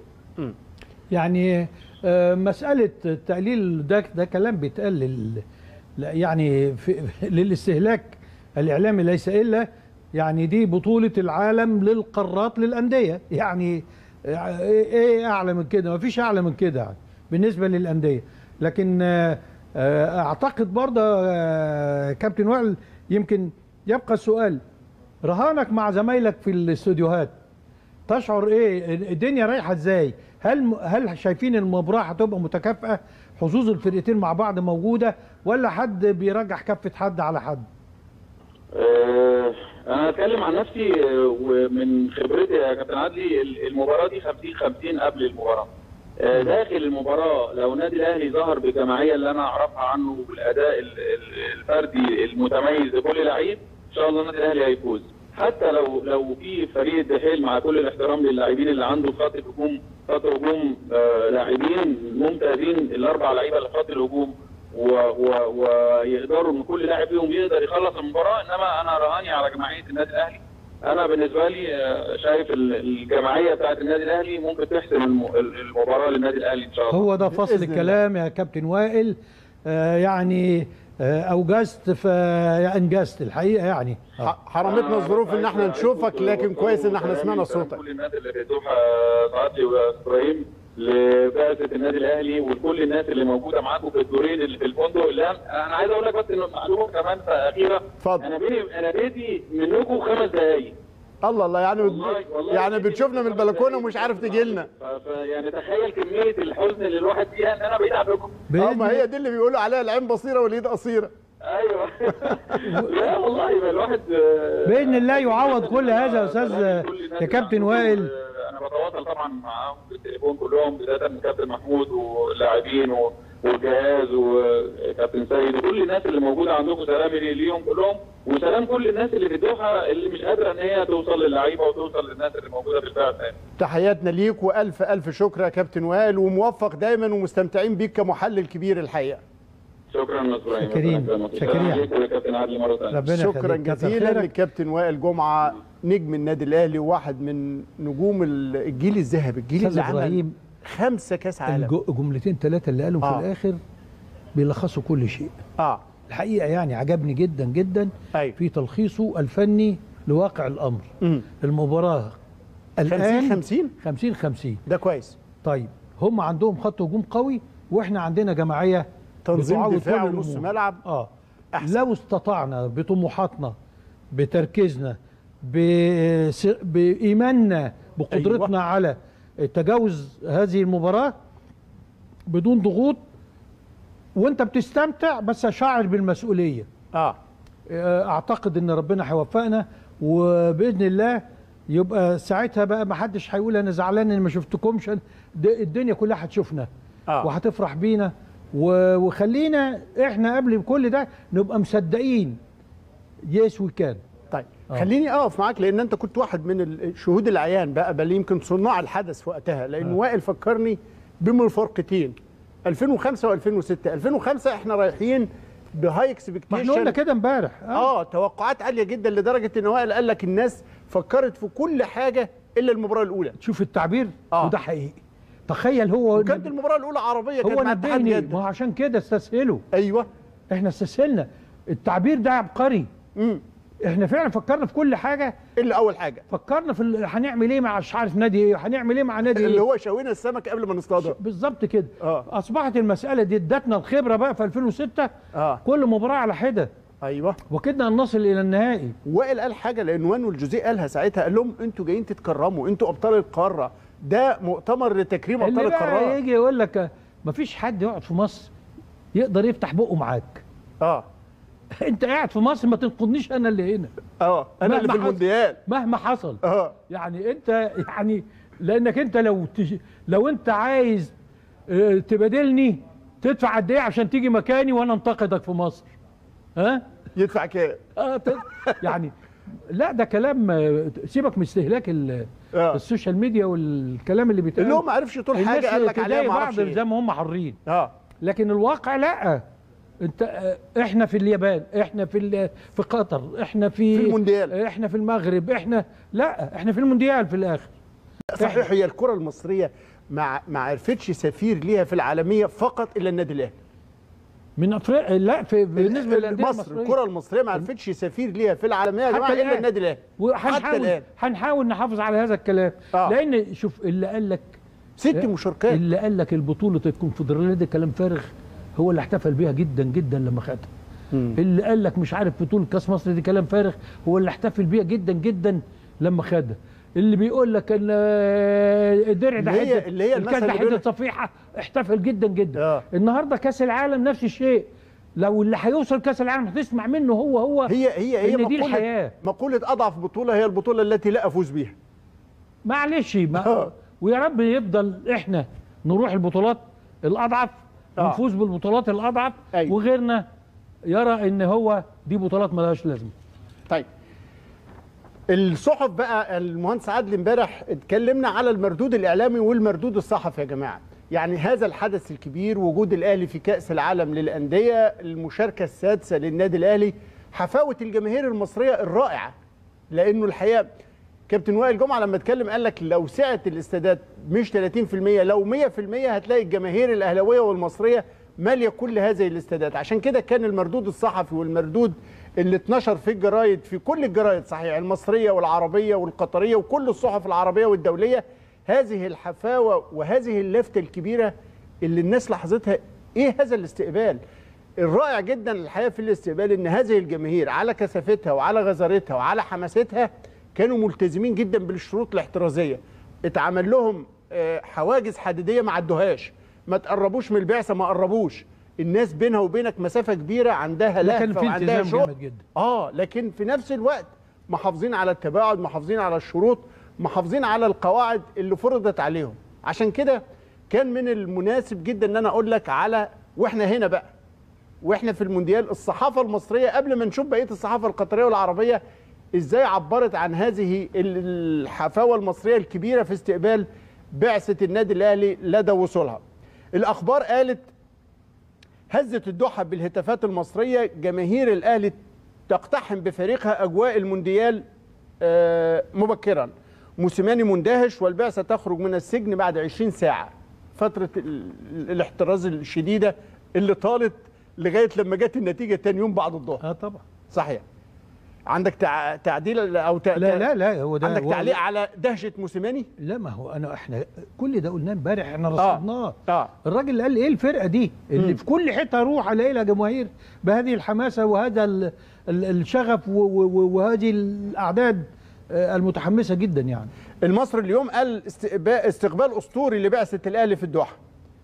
Speaker 2: يعني آه، مسألة التقليل ده ده كلام بيتقال لل لا، يعني في للاستهلاك الإعلامي ليس إلا يعني دي بطولة العالم للقارات للأندية يعني آه، إيه أعلى من كده مفيش أعلى من كده يعني بالنسبة للأندية لكن آه، آه، أعتقد برضه آه، كابتن وائل يمكن يبقى السؤال رهانك مع زمايلك في الاستوديوهات تشعر ايه الدنيا رايحه ازاي هل هل شايفين المباراه هتبقى متكافئه حظوظ الفرقتين مع بعض موجوده ولا حد بيرجح كفه حد على حد
Speaker 3: آه، انا اتكلم عن نفسي آه، ومن خبرتي يا كابتن عدلي ال- المباراه دي 50 50 قبل المباراه آه، داخل المباراه لو النادي الاهلي ظهر بالجماعيه اللي انا اعرفها عنه والاداء ال- ال- الفردي المتميز لكل لعيب ان شاء الله النادي الاهلي هيفوز حتى لو لو في فريق الدحيل مع كل الاحترام للاعبين اللي عنده في خط الهجوم خط هجوم آه، لاعبين ممتازين الاربع لعيبه اللي في خط الهجوم و- و- ويقدروا ان كل لاعب فيهم يقدر يخلص المباراه انما انا رهاني على جماعيه النادي الاهلي انا بالنسبه لي آه، شايف ال- الجماعيه بتاعت النادي الاهلي ممكن تحسم الم- المباراه للنادي الاهلي ان شاء الله
Speaker 2: هو ده فصل
Speaker 1: بإذن
Speaker 2: الكلام يا كابتن وائل آه يعني آه اوجزت فانجزت الحقيقه يعني آه.
Speaker 1: ح- حرمتنا الظروف ان احنا نشوفك لكن كويس ان احنا سمعنا صوتك
Speaker 3: كل الناس اللي في دوحه سعادتي وابراهيم لبعثه النادي الاهلي وكل الناس اللي موجوده معاكم في الدورين اللي في الفندق اللي أنا- انا عايز اقول لك بس انه معلومه كمان اخيره
Speaker 1: اتفضل.
Speaker 3: انا بيني انا بيتي منكم خمس دقائق
Speaker 1: الله الله يعني
Speaker 3: والله والله
Speaker 1: يعني بتشوفنا من البلكونه ومش عارف تجي لنا
Speaker 3: ف- ف- يعني تخيل كميه الحزن اللي الواحد فيها ان انا بعيد عنكم
Speaker 1: اه ما هي دي اللي بيقولوا عليها العين بصيره واليد قصيره
Speaker 3: ايوه لا والله يبقى الواحد آه،
Speaker 2: باذن الله يعوض كل هذا يا استاذ
Speaker 3: كلام كل الناس
Speaker 2: يا كابتن
Speaker 3: اللي
Speaker 2: وائل
Speaker 3: عندكم، آه، انا بتواصل طبعا معاهم بالتليفون كلهم بدايه من كابتن محمود واللاعبين و- والجهاز وكابتن سيد وكل الناس اللي موجوده عندكم سلامي ليهم كلهم وسلام كل الناس اللي في الدوحه اللي مش قادره ان هي توصل للعيبه وتوصل للناس اللي موجوده في البعثه يعني.
Speaker 1: تحياتنا ليك والف الف شكر يا كابتن وائل وموفق دايما ومستمتعين بيك كمحلل كبير الحقيقه
Speaker 3: شكرا يا إبراهيم.
Speaker 2: شاكرين.
Speaker 3: ربنا يكرمك.
Speaker 2: شاكرين.
Speaker 3: السلام عليكم يا كابتن عادل مره ثانيه
Speaker 2: ربنا
Speaker 1: شكرا
Speaker 2: يخليك. كتر
Speaker 1: جزيلا
Speaker 2: خيرك.
Speaker 1: للكابتن وائل جمعه نجم النادي الاهلي وواحد من نجوم الجيل الذهبي الجيل
Speaker 2: استاذ
Speaker 1: اللي عمل
Speaker 2: ابراهيم
Speaker 1: خمسه كاس عالم
Speaker 2: الج- جملتين ثلاثه اللي قالهم
Speaker 1: آه.
Speaker 2: في الاخر بيلخصوا كل شيء
Speaker 1: اه
Speaker 2: الحقيقه يعني عجبني جدا جدا
Speaker 1: أيوة.
Speaker 2: في تلخيصه الفني لواقع الامر
Speaker 1: امم
Speaker 2: المباراه
Speaker 1: 50
Speaker 2: الان
Speaker 1: 50
Speaker 2: 50 50
Speaker 1: ده كويس
Speaker 2: طيب هم عندهم خط هجوم قوي واحنا عندنا جماعيه
Speaker 1: تنظيم
Speaker 2: بتعوض
Speaker 1: دفاع
Speaker 2: كل
Speaker 1: ونص
Speaker 2: الأمور.
Speaker 1: ملعب
Speaker 2: اه
Speaker 1: أحسن.
Speaker 2: لو استطعنا بطموحاتنا بتركيزنا بس- بايماننا بقدرتنا
Speaker 1: أيوة.
Speaker 2: على تجاوز هذه المباراه بدون ضغوط وانت بتستمتع بس شاعر بالمسؤوليه
Speaker 1: اه
Speaker 2: اعتقد ان ربنا هيوفقنا وباذن الله يبقى ساعتها بقى ما حدش هيقول انا زعلان ان ما شفتكمش د- الدنيا كلها هتشوفنا
Speaker 1: آه.
Speaker 2: وهتفرح بينا و- وخلينا احنا قبل كل ده نبقى مصدقين يس وي كان
Speaker 1: طيب
Speaker 2: آه.
Speaker 1: خليني اقف معاك لان انت كنت واحد من الشهود العيان بقى بل يمكن صناع الحدث في وقتها لان
Speaker 2: آه.
Speaker 1: وائل فكرني بمفارقتين 2005 و2006 2005 احنا رايحين بهاي
Speaker 2: ما احنا قلنا
Speaker 1: اكسبكتيشن
Speaker 2: كده امبارح آه.
Speaker 1: اه توقعات عاليه جدا لدرجه ان وائل قال لك الناس فكرت في كل حاجه الا المباراه الاولى
Speaker 2: تشوف التعبير
Speaker 1: آه.
Speaker 2: وده حقيقي تخيل هو
Speaker 1: وكانت المباراه الاولى عربيه كانت
Speaker 2: هو
Speaker 1: مع اتحاد
Speaker 2: نبهني
Speaker 1: جده
Speaker 2: ما هو عشان كده استسهلوا
Speaker 1: ايوه
Speaker 2: احنا استسهلنا التعبير ده عبقري
Speaker 1: امم
Speaker 2: احنا فعلا فكرنا في كل حاجه
Speaker 1: الا اول حاجه
Speaker 2: فكرنا في ال- هنعمل ايه مع مش عارف نادي ايه هنعمل ايه مع نادي
Speaker 1: اللي
Speaker 2: ايه
Speaker 1: هو شوينا السمك قبل ما نصطادها
Speaker 2: بالظبط كده
Speaker 1: آه.
Speaker 2: اصبحت المساله دي ادتنا الخبره بقى في 2006
Speaker 1: اه
Speaker 2: كل مباراه على حده
Speaker 1: ايوه
Speaker 2: وكدنا ان نصل الى النهائي
Speaker 1: وائل قال حاجه لعنوان والجوزيه قالها ساعتها قال لهم انتوا جايين تتكرموا انتوا ابطال القاره ده مؤتمر لتكريم ابطال
Speaker 2: اللي بقى
Speaker 1: القارات
Speaker 2: يجي يقول لك مفيش حد يقعد في مصر يقدر يفتح بقه معاك
Speaker 1: اه
Speaker 2: انت قاعد في مصر ما تنقضنيش انا اللي هنا
Speaker 1: اه انا اللي
Speaker 2: مهما
Speaker 1: في
Speaker 2: حصل.
Speaker 1: المونديال
Speaker 2: مهما حصل
Speaker 1: اه
Speaker 2: يعني انت يعني لانك انت لو تج... لو انت عايز اه، تبادلني تدفع قد ايه عشان تيجي مكاني وانا انتقدك في مصر ها
Speaker 1: يدفع كام
Speaker 2: اه ت... يعني لا ده كلام آه، سيبك من استهلاك ال-
Speaker 1: آه.
Speaker 2: السوشيال ميديا والكلام اللي بيتقال
Speaker 1: اللي هو ما عرفش يطول حاجه
Speaker 2: الناس
Speaker 1: قال لك عليها
Speaker 2: تضايق
Speaker 1: ما
Speaker 2: بعض
Speaker 1: اعرفش إيه.
Speaker 2: زي ما هم حرين
Speaker 1: اه
Speaker 2: لكن الواقع لا انت آه، احنا في اليابان احنا في ال- في قطر احنا في
Speaker 1: في المونديال.
Speaker 2: احنا في المغرب احنا لا احنا في المونديال في الاخر
Speaker 1: صحيح هي الكره المصريه ما ما عرفتش سفير ليها في العالميه فقط الا النادي الاهلي
Speaker 2: من افريقيا لا في بالنسبه للانديه
Speaker 1: مصر
Speaker 2: المصريه
Speaker 1: الكره المصريه ما عرفتش سفير ليها في العالميه يا
Speaker 2: حتى
Speaker 1: جماعه الا
Speaker 2: الآن.
Speaker 1: النادي الاهلي حتى
Speaker 2: وهنحاول
Speaker 1: الان
Speaker 2: هنحاول نحافظ على هذا الكلام
Speaker 1: آه.
Speaker 2: لان شوف اللي قال لك
Speaker 1: ست مشاركات
Speaker 2: اللي قال لك البطوله الكونفدراليه ده كلام فارغ هو اللي احتفل بيها جدا جدا لما خدها اللي قال لك مش عارف بطوله كاس مصر دي كلام فارغ هو اللي احتفل بيها جدا جدا لما خدها اللي بيقول لك ان آه، الدرع ده
Speaker 1: اللي هي-
Speaker 2: حته
Speaker 1: اللي هي
Speaker 2: الكاس
Speaker 1: المثل
Speaker 2: ده
Speaker 1: اللي بيقول
Speaker 2: حته صفيحه احتفل جدا جدا
Speaker 1: آه.
Speaker 2: النهارده كاس العالم نفس الشيء لو اللي هيوصل كاس العالم هتسمع منه هو هو
Speaker 1: هي هي هي
Speaker 2: إن دي
Speaker 1: مقولة
Speaker 2: الحياة.
Speaker 1: مقولة أضعف بطولة هي البطولة التي لا أفوز بها
Speaker 2: معلش ما
Speaker 1: آه.
Speaker 2: ويا رب يفضل احنا نروح البطولات الاضعف
Speaker 1: آه.
Speaker 2: ونفوز بالبطولات الاضعف
Speaker 1: أيوة.
Speaker 2: وغيرنا يرى ان هو دي بطولات ملهاش لازمه
Speaker 1: طيب الصحف بقى المهندس عادل امبارح اتكلمنا على المردود الاعلامي والمردود الصحفي يا جماعه يعني هذا الحدث الكبير وجود الاهلي في كاس العالم للانديه المشاركه السادسه للنادي الاهلي حفاوه الجماهير المصريه الرائعه لانه الحقيقه كابتن وائل جمعه لما اتكلم قال لك لو سعه الاستادات مش 30% لو 100% هتلاقي الجماهير الاهلاويه والمصريه ماليه كل هذه الاستادات عشان كده كان المردود الصحفي والمردود اللي اتنشر في الجرايد في كل الجرايد صحيح المصريه والعربيه والقطريه وكل الصحف العربيه والدوليه هذه الحفاوه وهذه اللفته الكبيره اللي الناس لاحظتها ايه هذا الاستقبال الرائع جدا الحقيقه في الاستقبال ان هذه الجماهير على كثافتها وعلى غزارتها وعلى حماستها كانوا ملتزمين جدا بالشروط الاحترازيه اتعمل لهم آه، حواجز حديديه ما عدوهاش ما تقربوش من البعثه ما قربوش الناس بينها وبينك مسافه كبيره عندها
Speaker 2: لكن
Speaker 1: لهفه
Speaker 2: في
Speaker 1: وعندها
Speaker 2: التزام
Speaker 1: شغل
Speaker 2: جامد جدا.
Speaker 1: اه لكن في نفس الوقت محافظين على التباعد محافظين على الشروط محافظين على القواعد اللي فرضت عليهم عشان كده كان من المناسب جدا ان انا اقول لك على واحنا هنا بقى واحنا في المونديال الصحافه المصريه قبل ما نشوف بقيه الصحافه القطريه والعربيه ازاي عبرت عن هذه الحفاوه المصريه الكبيره في استقبال بعثه النادي الاهلي لدى وصولها. الاخبار قالت هزت الدوحه بالهتافات المصريه جماهير الاهلي تقتحم بفريقها اجواء المونديال آه، مبكرا. موسيماني مندهش والبعثه تخرج من السجن بعد 20 ساعه. فتره ال- ال- الاحتراز الشديده اللي طالت لغايه لما جت النتيجه تاني يوم بعد الظهر.
Speaker 2: اه طبعا
Speaker 1: صحيح. عندك تع- تعديل او تع-
Speaker 2: لا لا لا هو ده
Speaker 1: عندك
Speaker 2: هو-
Speaker 1: تعليق على دهشه موسيماني؟
Speaker 2: لا ما هو انا احنا كل ده قلناه امبارح احنا رصدناه
Speaker 1: اه
Speaker 2: الراجل اللي قال ايه الفرقه دي اللي
Speaker 1: مم.
Speaker 2: في كل حته اروح الاقي لها جماهير بهذه الحماسه وهذا ال- ال- الشغف و- و- و- وهذه الاعداد آه، المتحمسه جدا يعني
Speaker 1: المصري اليوم قال استقبال, استقبال اسطوري لبعثه الاهلي في الدوحه.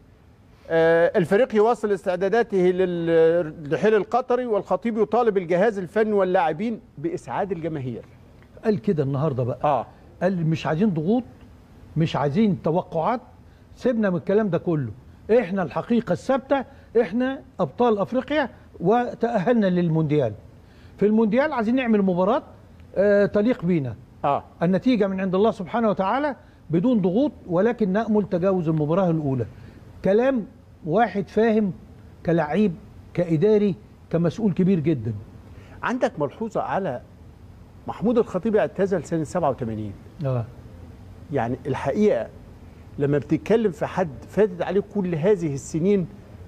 Speaker 1: آه، الفريق يواصل استعداداته للرحيل القطري والخطيب يطالب الجهاز الفني واللاعبين باسعاد الجماهير.
Speaker 2: قال كده النهارده بقى
Speaker 1: اه
Speaker 2: قال مش عايزين ضغوط مش عايزين توقعات سيبنا من الكلام ده كله احنا الحقيقه الثابته احنا ابطال افريقيا وتاهلنا للمونديال في المونديال عايزين نعمل مباراه آه تليق بينا
Speaker 1: اه
Speaker 2: النتيجه من عند الله سبحانه وتعالى بدون ضغوط ولكن نامل تجاوز المباراه الاولى كلام واحد فاهم كلعيب كاداري كمسؤول كبير جدا
Speaker 1: عندك ملحوظه على محمود الخطيب اعتزل سنه 87
Speaker 2: اه
Speaker 1: يعني الحقيقه لما بتتكلم في حد فاتت عليه كل هذه السنين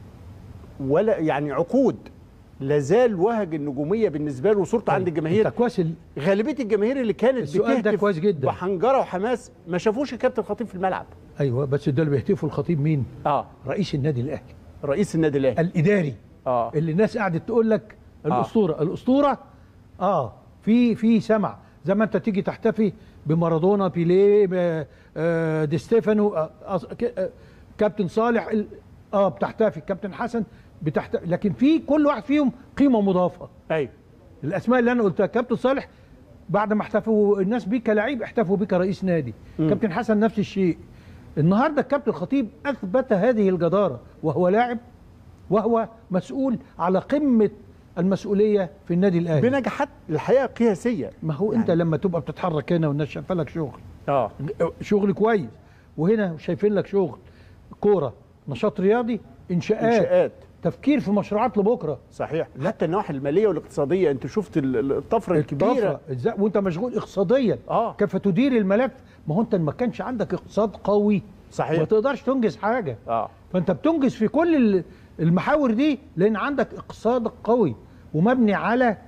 Speaker 1: ولا يعني عقود لازال وهج النجوميه بالنسبه له وصورته عند الجماهير
Speaker 2: انت كويس ال-
Speaker 1: غالبيه الجماهير اللي كانت
Speaker 2: السؤال ده
Speaker 1: بتهتف
Speaker 2: كويس جدا.
Speaker 1: بحنجره وحماس ما شافوش الكابتن الخطيب في الملعب
Speaker 2: ايوه بس ده اللي بيهتفوا الخطيب مين
Speaker 1: اه
Speaker 2: رئيس النادي الاهلي
Speaker 1: رئيس النادي الاهلي
Speaker 2: الاداري
Speaker 1: اه
Speaker 2: اللي الناس قعدت تقول لك الاسطوره الاسطوره اه في في سمع زي ما انت تيجي تحتفي بمارادونا بيليه ب- آه، دي ستيفانو آه، أص- ك- آه، كابتن صالح ال- اه بتحتفي كابتن حسن بتحتفي لكن في كل واحد فيهم قيمه مضافه
Speaker 1: ايوه
Speaker 2: الاسماء اللي انا قلتها كابتن صالح بعد ما احتفوا الناس بيه كلاعب احتفوا بيه كرئيس نادي
Speaker 1: مم.
Speaker 2: كابتن حسن نفس الشيء النهارده الكابتن الخطيب اثبت هذه الجداره وهو لاعب وهو مسؤول على قمه المسؤوليه في النادي الاهلي
Speaker 1: بنجاحات الحقيقه قياسيه
Speaker 2: ما هو انت لما تبقى بتتحرك هنا والناس شايفه لك شغل
Speaker 1: اه
Speaker 2: شغل كويس وهنا شايفين لك شغل كوره نشاط رياضي انشاءات,
Speaker 1: انشاءات
Speaker 2: تفكير في مشروعات لبكره
Speaker 1: صحيح حتى النواحي الماليه والاقتصاديه انت شفت ال- ال- الطفره الكبيره
Speaker 2: الطفرة. ازاي وانت مشغول اقتصاديا
Speaker 1: آه.
Speaker 2: كيف تدير الملف ما هو انت ما كانش عندك اقتصاد قوي ما
Speaker 1: صحيح
Speaker 2: تقدرش تنجز حاجه
Speaker 1: اه
Speaker 2: فانت بتنجز في كل ال- المحاور دي لان عندك اقتصاد قوي ومبني على آه،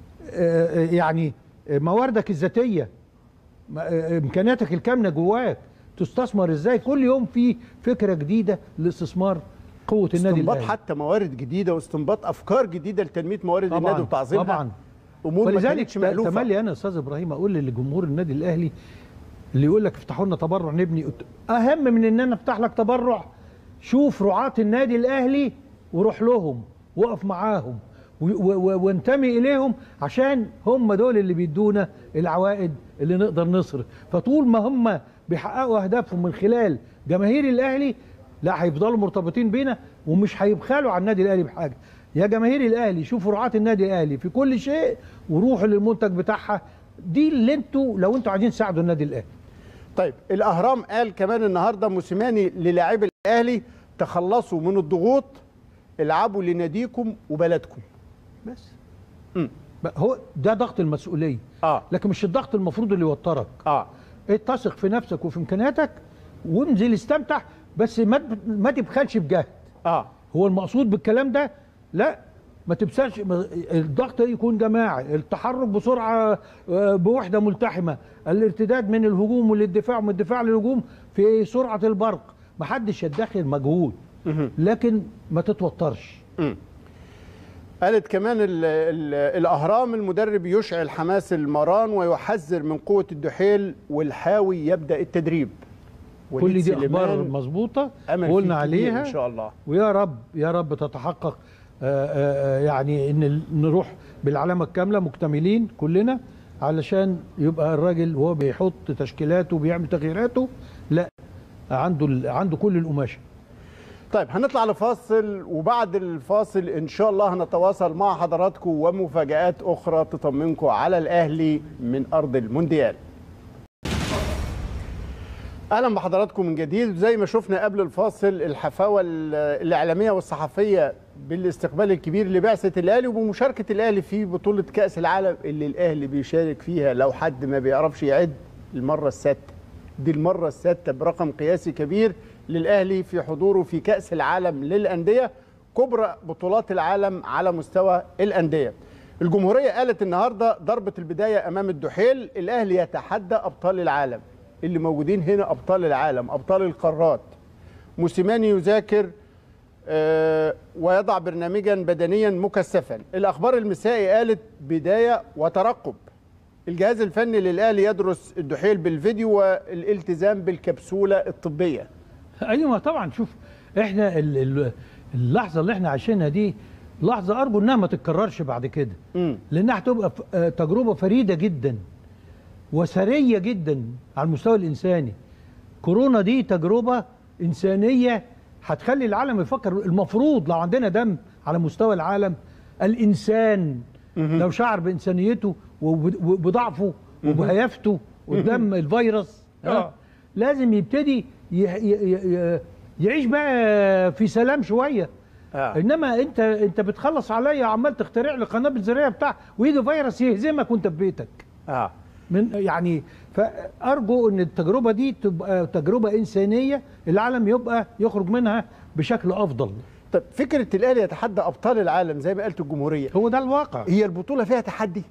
Speaker 2: آه، يعني آه، مواردك الذاتيه م- آه، امكانياتك الكامنه جواك تستثمر ازاي كل يوم في فكره جديده لاستثمار قوه النادي
Speaker 1: استنباط
Speaker 2: الاهلي
Speaker 1: حتى موارد جديده واستنباط افكار جديده لتنميه موارد
Speaker 2: طبعاً،
Speaker 1: النادي وتعظيمها
Speaker 2: طبعا
Speaker 1: امور ما
Speaker 2: ولذلك
Speaker 1: كانتش مالوفه
Speaker 2: تملي انا استاذ ابراهيم اقول لجمهور النادي الاهلي اللي يقول لك افتحوا لنا تبرع نبني قلت اهم من ان انا افتح لك تبرع شوف رعاة النادي الاهلي وروح لهم وقف معاهم و- و- و- وانتمي اليهم عشان هم دول اللي بيدونا العوائد اللي نقدر نصرف فطول ما هم بيحققوا اهدافهم من خلال جماهير الاهلي لا هيفضلوا مرتبطين بينا ومش هيبخلوا على النادي الاهلي بحاجه يا جماهير الاهلي شوفوا رعاة النادي الاهلي في كل شيء وروحوا للمنتج بتاعها دي اللي انتوا لو انتوا عايزين تساعدوا النادي الاهلي
Speaker 1: طيب الاهرام قال كمان النهارده موسيماني للاعبي الاهلي تخلصوا من الضغوط العبوا لناديكم وبلدكم
Speaker 2: بس
Speaker 1: مم.
Speaker 2: بقى هو ده ضغط المسؤوليه
Speaker 1: اه
Speaker 2: لكن مش الضغط المفروض اللي يوترك
Speaker 1: اه
Speaker 2: تثق في نفسك وفي امكانياتك وانزل استمتع بس ما ما تبخلش بجهد
Speaker 1: اه
Speaker 2: هو المقصود بالكلام ده لا ما تبسلش ما- الضغط يكون جماعي التحرك بسرعه آه، بوحده ملتحمه الارتداد من الهجوم للدفاع ومن الدفاع للهجوم في سرعه البرق ما حدش يدخر مجهود
Speaker 1: مهم.
Speaker 2: لكن ما تتوترش
Speaker 1: مم. قالت كمان ال ال الاهرام المدرب يشعل حماس المران ويحذر من قوه الدحيل والحاوي يبدا التدريب
Speaker 2: كل
Speaker 1: وليد
Speaker 2: دي اخبار
Speaker 1: سليمان
Speaker 2: مظبوطه
Speaker 1: أمل فيه
Speaker 2: وقلنا
Speaker 1: كبير
Speaker 2: عليها
Speaker 1: ان شاء الله
Speaker 2: ويا رب يا رب تتحقق آه، آه، آه، يعني ان ال- نروح بالعلامه الكامله مكتملين كلنا علشان يبقى الراجل وهو بيحط تشكيلاته وبيعمل تغييراته لا عنده ال- عنده كل القماشه
Speaker 1: طيب هنطلع لفاصل وبعد الفاصل ان شاء الله هنتواصل مع حضراتكم ومفاجآت اخرى تطمنكم على الاهلي من ارض المونديال اهلا بحضراتكم من جديد زي ما شفنا قبل الفاصل الحفاوه ال- الاعلاميه والصحفيه بالاستقبال الكبير لبعثه الاهلي وبمشاركه الاهلي في بطوله كاس العالم اللي الاهلي بيشارك فيها لو حد ما بيعرفش يعد المره السادسه دي المره السادسه برقم قياسي كبير للاهلي في حضوره في كاس العالم للانديه كبرى بطولات العالم على مستوى الانديه الجمهوريه قالت النهارده ضربه البدايه امام الدحيل الاهلي يتحدى ابطال العالم اللي موجودين هنا ابطال العالم ابطال القارات موسيماني يذاكر آه، ويضع برنامجا بدنيا مكثفا الاخبار المسائي قالت بدايه وترقب الجهاز الفني للاهلي يدرس الدحيل بالفيديو والالتزام بالكبسوله الطبيه
Speaker 2: ايوه طبعا شوف احنا ال- ال- اللحظه اللي احنا عايشينها دي لحظه ارجو انها ما تتكررش بعد كده
Speaker 1: امم
Speaker 2: لانها هتبقى ف- آه، تجربه فريده جدا وثريه جدا على المستوى الانساني كورونا دي تجربه انسانيه هتخلي العالم يفكر المفروض لو عندنا دم على مستوى العالم الانسان لو شعر بانسانيته وب- وبضعفه وبهيافته قدام الفيروس
Speaker 1: آه.
Speaker 2: ها، لازم يبتدي ي- ي- ي- يعيش بقى في سلام شويه
Speaker 1: آه.
Speaker 2: انما انت انت بتخلص عليا عمال تخترع لي قنابل ذريه بتاع ويجي فيروس يهزمك وانت في بيتك
Speaker 1: اه
Speaker 2: من يعني فارجو ان التجربه دي تبقى تجربه انسانيه العالم يبقى يخرج منها بشكل افضل
Speaker 1: طب فكره الاهلي يتحدى ابطال العالم زي ما قالت الجمهوريه
Speaker 2: هو ده الواقع
Speaker 1: هي البطوله فيها تحدي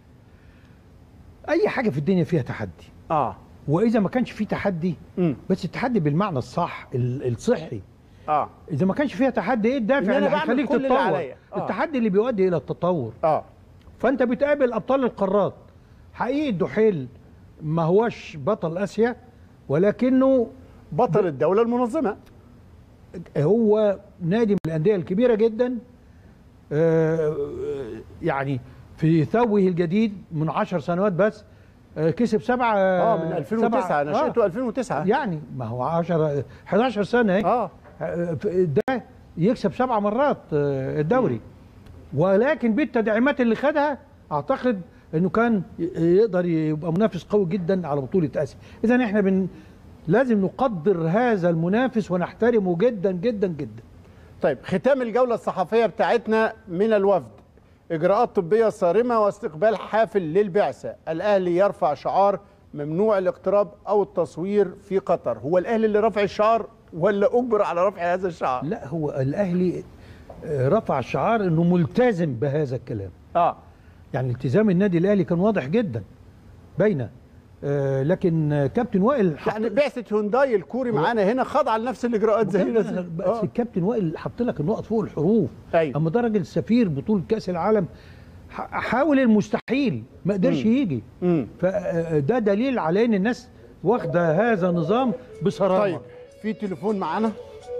Speaker 2: اي حاجه في الدنيا فيها تحدي
Speaker 1: اه
Speaker 2: واذا ما كانش في تحدي
Speaker 1: امم
Speaker 2: بس التحدي بالمعنى الصح ال- الصحي
Speaker 1: اه
Speaker 2: اذا ما كانش فيها تحدي ايه
Speaker 1: إن
Speaker 2: الدافع
Speaker 1: أنا
Speaker 2: اللي
Speaker 1: بعمل
Speaker 2: هيخليك
Speaker 1: كل اللي
Speaker 2: تتطور
Speaker 1: عليا. آه.
Speaker 2: التحدي اللي بيؤدي الى التطور
Speaker 1: اه
Speaker 2: فانت بتقابل ابطال القارات حقيقي الدحيل ما هوش بطل اسيا ولكنه
Speaker 1: بطل الدوله المنظمه
Speaker 2: هو نادي من الانديه الكبيره جدا آه، يعني في ثوبه الجديد من عشر سنوات بس آه، كسب سبعة
Speaker 1: اه من 2009
Speaker 2: سبعة-
Speaker 1: نشأته 2009
Speaker 2: يعني ما هو 10 11 سنة اهي
Speaker 1: اه
Speaker 2: آه، ده يكسب سبع مرات آه، الدوري ولكن بالتدعيمات اللي خدها اعتقد انه كان ي- يقدر يبقى منافس قوي جدا على بطوله اسيا اذا احنا بن لازم نقدر هذا المنافس ونحترمه جدا جدا جدا
Speaker 1: طيب ختام الجولة الصحفية بتاعتنا من الوفد إجراءات طبية صارمة واستقبال حافل للبعثة الأهلي يرفع شعار ممنوع الاقتراب أو التصوير في قطر هو الأهلي اللي رفع الشعار ولا أجبر على رفع هذا الشعار
Speaker 2: لا هو الاهلي آه، رفع شعار انه ملتزم بهذا الكلام
Speaker 1: آه
Speaker 2: يعني التزام النادي الاهلي كان واضح جدا باينه آه، لكن آه، كابتن وائل حط-
Speaker 1: يعني بعثة هونداي الكوري معانا هنا خاضعة لنفس الإجراءات زينا زي-
Speaker 2: بس
Speaker 1: آه.
Speaker 2: الكابتن وائل حط لك النقط فوق الحروف
Speaker 1: أيوة.
Speaker 2: اما ده راجل سفير بطوله كاس العالم ح- حاول المستحيل ما قدرش يجي
Speaker 1: مم.
Speaker 2: فده دليل على ان الناس واخده هذا النظام بصرامه
Speaker 1: طيب في تليفون معانا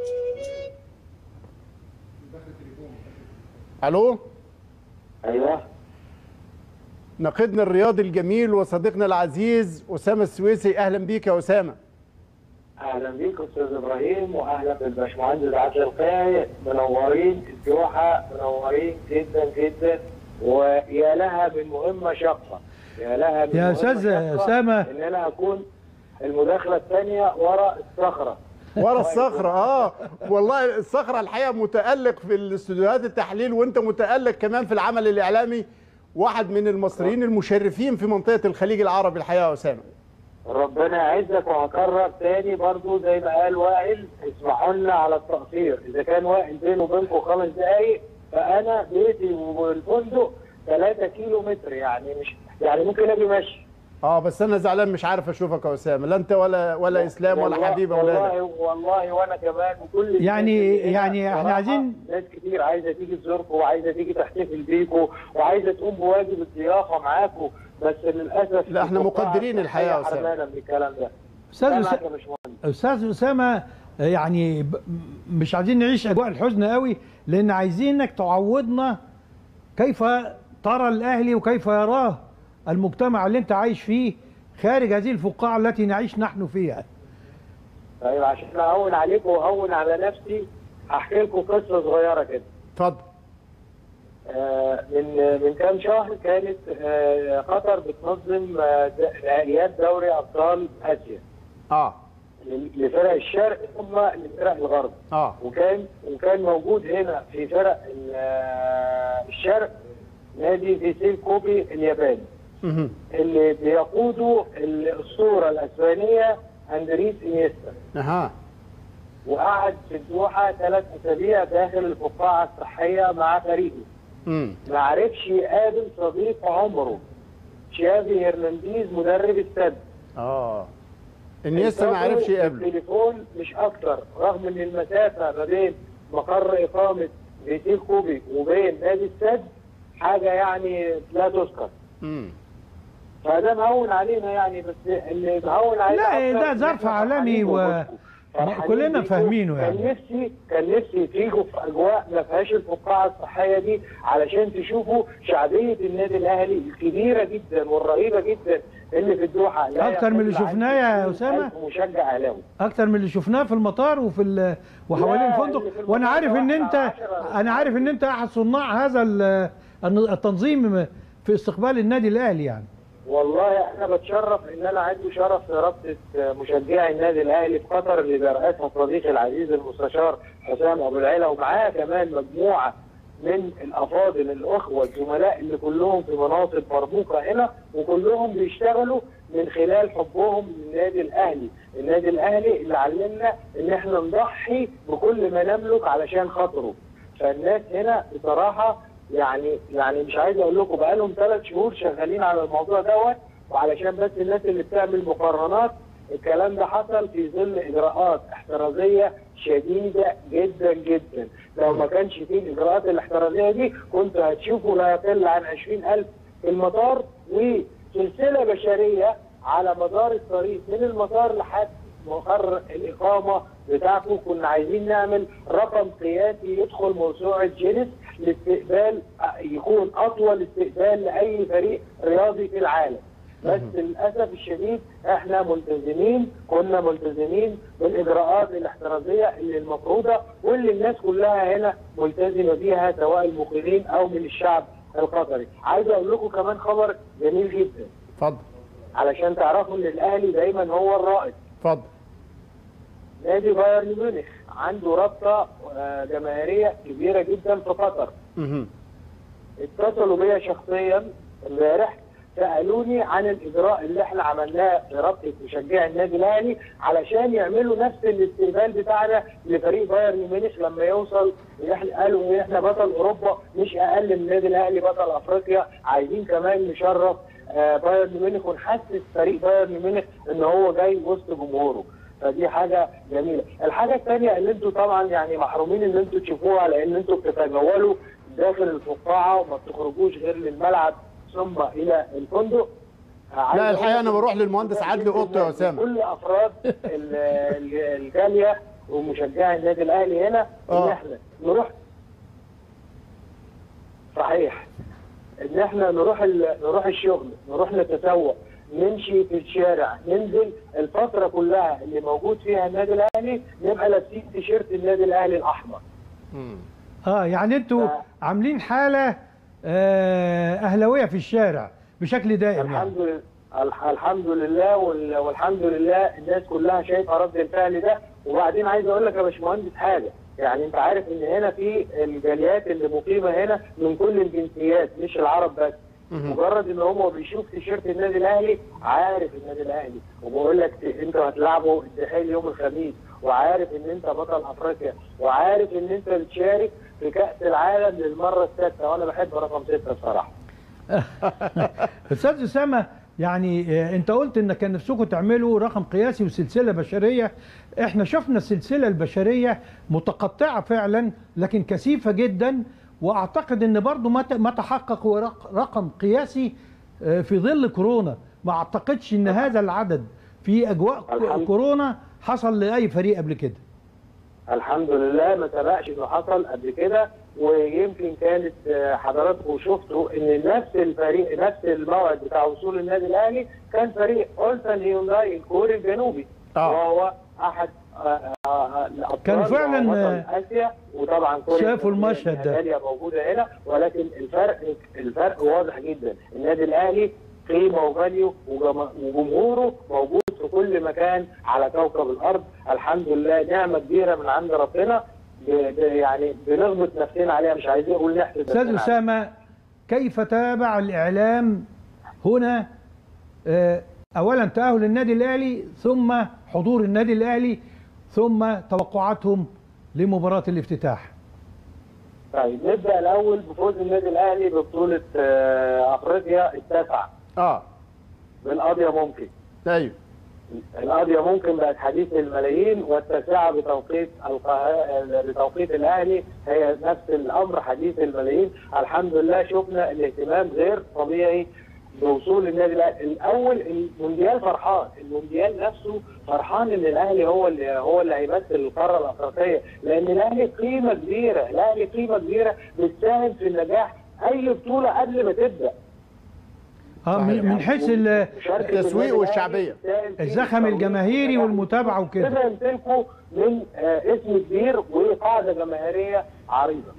Speaker 1: الو
Speaker 4: ايوه
Speaker 1: ناقدنا الرياضي الجميل وصديقنا العزيز اسامه السويسي اهلا بيك يا اسامه
Speaker 4: اهلا بيك استاذ ابراهيم واهلا بالباشمهندس عبد القاي منورين الدوحه منورين جدا جدا ويا لها من مهمه شاقه يا لها من
Speaker 2: يا
Speaker 4: مهمة
Speaker 2: أستاذ
Speaker 4: شاقة
Speaker 2: أسامة.
Speaker 4: ان انا اكون المداخله الثانيه وراء الصخره
Speaker 1: ورا الصخره اه والله الصخره الحقيقه متالق في الاستوديوهات التحليل وانت متالق كمان في العمل الاعلامي واحد من المصريين المشرفين في منطقه الخليج العربي الحقيقه يا اسامه
Speaker 4: ربنا يعزك وهكرر تاني برضو زي ما قال وائل اسمحوا لنا على التقصير اذا كان وائل بينه وبينكم خمس دقايق فانا بيتي والفندق 3 كيلو متر يعني مش يعني ممكن اجي ماشي
Speaker 1: اه بس انا زعلان مش عارف اشوفك يا اسامه لا انت ولا ولا اسلام ولا
Speaker 4: والله-
Speaker 1: حبيب
Speaker 4: والله
Speaker 1: اولادك
Speaker 4: والله وانا كمان وكل الناس
Speaker 2: يعني-
Speaker 4: اللي هنا
Speaker 2: يعني احنا
Speaker 4: بصراحة
Speaker 2: عايزين-
Speaker 4: ناس كتير عايزه تيجي تزوركم وعايزه تيجي تحتفل بيكم وعايزه تقوم بواجب الضيافه معاكم بس للاسف
Speaker 1: لا، احنا مقدرين الحقيقة يا أسامة.
Speaker 4: حرمانا من الكلام ده
Speaker 2: استاذ
Speaker 4: أنا
Speaker 2: أس-
Speaker 4: معاك يا باشمهندس.
Speaker 2: استاذ اسامه يعني ب- مش عايزين نعيش اجواء الحزن قوي لان عايزينك تعوضنا كيف ترى الاهلي وكيف يراه المجتمع اللي انت عايش فيه خارج هذه الفقاعه التي نعيش نحن فيها
Speaker 4: طيب عشان اهون عليكم واهون على نفسي هحكي لكم قصه صغيره كده
Speaker 1: اتفضل
Speaker 4: آه، من من كام شهر كانت آه، قطر بتنظم آه، د- نهائيات دوري ابطال اسيا
Speaker 1: اه
Speaker 4: لفرق الشرق ثم لفرق الغرب
Speaker 1: اه
Speaker 4: وكان وكان موجود هنا في فرق ال- آه، الشرق نادي فيسيل كوبي الياباني
Speaker 1: مهم.
Speaker 4: اللي بيقوده الاسطوره الاسبانيه اندريس انيستا
Speaker 1: اها
Speaker 4: وقعد في الدوحه ثلاث اسابيع داخل الفقاعه الصحيه مع فريقه
Speaker 1: امم
Speaker 4: ما عرفش يقابل صديق عمره شافي هرنانديز مدرب السد
Speaker 1: اه انيستا ما عرفش يقابله
Speaker 4: التليفون مش اكتر رغم ان المسافه ما بين مقر اقامه فيتيل كوبي وبين نادي السد حاجه يعني لا تذكر
Speaker 1: امم
Speaker 4: فده مهون علينا يعني بس اللي مهون علينا
Speaker 2: لا،
Speaker 4: أكتر
Speaker 2: ده
Speaker 4: إن
Speaker 2: ظرف
Speaker 4: إحنا
Speaker 2: عالمي و-
Speaker 4: فرحانين بوجودكم. فرحانين
Speaker 2: كلنا
Speaker 4: بيكم.
Speaker 2: فاهمينه يعني.
Speaker 4: كان نفسي كان نفسي تيجوا في اجواء ما فيهاش الفقاعه الصحيه دي علشان تشوفوا شعبيه النادي الاهلي الكبيره جدا والرهيبه جدا اللي في الدوحه لا
Speaker 2: أكتر من اللي
Speaker 4: يقل عن
Speaker 2: شفناه يا
Speaker 4: 60,000
Speaker 2: أسامة؟
Speaker 4: مشجع اهلاوي
Speaker 2: اكتر من اللي شفناه في المطار وفي ال- وحوالين
Speaker 4: لا،
Speaker 2: الفندق
Speaker 4: اللي في المطار
Speaker 2: وانا عارف ان
Speaker 4: ده
Speaker 2: انت
Speaker 4: عشرة.
Speaker 2: انا عارف ان انت احد صناع هذا ال- التنظيم في استقبال النادي الاهلي يعني
Speaker 4: والله انا بتشرف ان انا عندي شرف في رابطه مشجعي النادي الاهلي في قطر اللي بيرأسها صديقي العزيز المستشار حسام ابو العلا ومعاه كمان مجموعه من الافاضل الاخوه الزملاء اللي كلهم في مناصب مرموقه هنا وكلهم بيشتغلوا من خلال حبهم للنادي الاهلي، النادي الاهلي اللي علمنا ان احنا نضحي بكل ما نملك علشان خاطره. فالناس هنا بصراحه يعني يعني مش عايز اقول لكم بقالهم ثلاث شهور شغالين على الموضوع دوت وعلشان بس الناس اللي بتعمل مقارنات الكلام ده حصل في ظل اجراءات احترازيه شديده جدا جدا لو ما كانش فيه الاجراءات الاحترازيه دي كنت هتشوفوا لا يقل عن 20000 في المطار وسلسله بشريه على مدار الطريق من المطار لحد مقر الاقامه بتاعكم كنا عايزين نعمل رقم قياسي يدخل موسوعه جينيس لاستقبال يكون اطول استقبال لاي فريق رياضي في العالم بس للاسف الشديد احنا ملتزمين كنا ملتزمين بالاجراءات الاحترازيه اللي المفروضه واللي الناس كلها هنا ملتزمه بيها سواء المقيمين او من الشعب القطري عايز اقول لكم كمان خبر جميل جدا
Speaker 1: اتفضل
Speaker 4: علشان تعرفوا ان الاهلي دايما هو الرائد
Speaker 1: اتفضل
Speaker 4: نادي بايرن ميونخ عنده رابطه آه، جماهيريه كبيره جدا في قطر
Speaker 1: مهم.
Speaker 4: اتصلوا بيا شخصيا امبارح سالوني عن الاجراء اللي احنا عملناه في رابطه مشجعي النادي الاهلي علشان يعملوا نفس الاستقبال بتاعنا لفريق بايرن ميونخ لما يوصل إن احنا قالوا ان احنا بطل اوروبا مش اقل من النادي الاهلي بطل افريقيا عايزين كمان نشرف آه، بايرن ميونخ ونحسس فريق بايرن ميونخ ان هو جاي وسط جمهوره فدي حاجه جميله الحاجه الثانيه اللي انتوا طبعا يعني محرومين ان انتوا تشوفوها لان انتوا بتتجولوا داخل الفقاعه وما بتخرجوش غير للملعب ثم الى الفندق
Speaker 1: لا الحقيقه انا بروح للمهندس عدلي اوضته يا اسامه
Speaker 4: كل افراد ال- ال- الجاليه ومشجعي النادي الاهلي هنا ان
Speaker 1: آه.
Speaker 4: احنا نروح صحيح ان احنا نروح ال- نروح الشغل نروح نتسوق نمشي في الشارع ننزل الفتره كلها اللي موجود فيها النادي الاهلي نبقى لابسين تيشيرت النادي الاهلي الاحمر
Speaker 1: مم.
Speaker 2: اه يعني انتوا
Speaker 4: آه.
Speaker 2: عاملين حاله آه اهلاويه في الشارع بشكل دائم يعني
Speaker 4: الحمد لله الح- الحمد لله وال- والحمد لله الناس كلها شايفه رد الفعل ده وبعدين عايز اقول لك يا باشمهندس حاجه يعني انت عارف ان هنا في الجاليات اللي مقيمه هنا من كل الجنسيات مش العرب بس
Speaker 1: مهم.
Speaker 4: مجرد ان هو بيشوف تيشيرت النادي الاهلي عارف النادي الاهلي وبقول لك انتوا هتلعبوا الدحيل يوم الخميس وعارف ان انت بطل افريقيا وعارف ان انت بتشارك في كاس العالم للمره السادسه وانا بحب رقم سته بصراحه
Speaker 2: استاذ اسامه يعني آه، انت قلت ان كان نفسكم تعملوا رقم قياسي وسلسله بشريه احنا شفنا السلسله البشريه متقطعه فعلا لكن كثيفه جدا واعتقد ان برضو ما ت- ما تحقق ورق- رقم قياسي آه، في ظل كورونا ما اعتقدش ان هذا العدد في اجواء
Speaker 4: الحمد.
Speaker 2: كورونا حصل لاي فريق قبل كده
Speaker 4: الحمد لله ما سبقش انه حصل قبل كده ويمكن كانت آه، حضراتكم شفتوا ان نفس الفريق نفس الموعد بتاع وصول النادي الاهلي كان فريق اولسن هيونداي الكوري الجنوبي
Speaker 1: آه.
Speaker 4: وهو احد آه، آه، الابطال
Speaker 2: كان فعلاً،
Speaker 4: وبطل
Speaker 2: آه،
Speaker 4: اسيا وطبعا كوريا
Speaker 2: شافوا
Speaker 4: الجنوبية
Speaker 2: المشهد ده.
Speaker 4: الغالية موجوده هنا ولكن الفرق الفرق واضح جدا النادي الاهلي قيمه وفاليو وجم- وجمهوره موجود في كل مكان على كوكب الارض الحمد لله نعمه كبيره من عند ربنا ب- ب- يعني بنغبط نفسنا عليها مش عايزين نقول نحسد
Speaker 2: استاذ
Speaker 4: نفسنا عليها.
Speaker 2: اسامه كيف تابع الاعلام هنا آه، اولا تاهل النادي الاهلي ثم حضور النادي الاهلي ثم توقعاتهم لمباراه الافتتاح
Speaker 4: طيب نبدا الاول بفوز النادي الاهلي ببطوله آه، افريقيا التاسعه
Speaker 1: اه
Speaker 4: بالقضيه ممكن
Speaker 1: ايوه
Speaker 4: القضية ممكن بقت حديث الملايين والتاسعة بتوقيت القاهرة بتوقيت الأهلي هي نفس الأمر حديث الملايين الحمد لله شفنا الاهتمام غير طبيعي بوصول النادي الأهلي الأول المونديال فرحان المونديال نفسه فرحان إن الأهلي هو اللي هو اللي هيمثل القارة الأفريقية لأن الأهلي قيمة كبيرة الأهلي قيمة كبيرة بتساهم في النجاح أي بطولة قبل ما تبدأ
Speaker 2: اه من من حيث ال-
Speaker 4: مشاركة
Speaker 1: التسويق
Speaker 4: النادي
Speaker 1: والشعبية.
Speaker 4: الأهلي بتساهم في
Speaker 2: الزخم
Speaker 4: ترويج
Speaker 2: الجماهيري
Speaker 4: ونجاح
Speaker 2: والمتابعة وكده.
Speaker 4: كده يمتلكوا من آه، اسم كبير وقاعده جماهيريه عريضه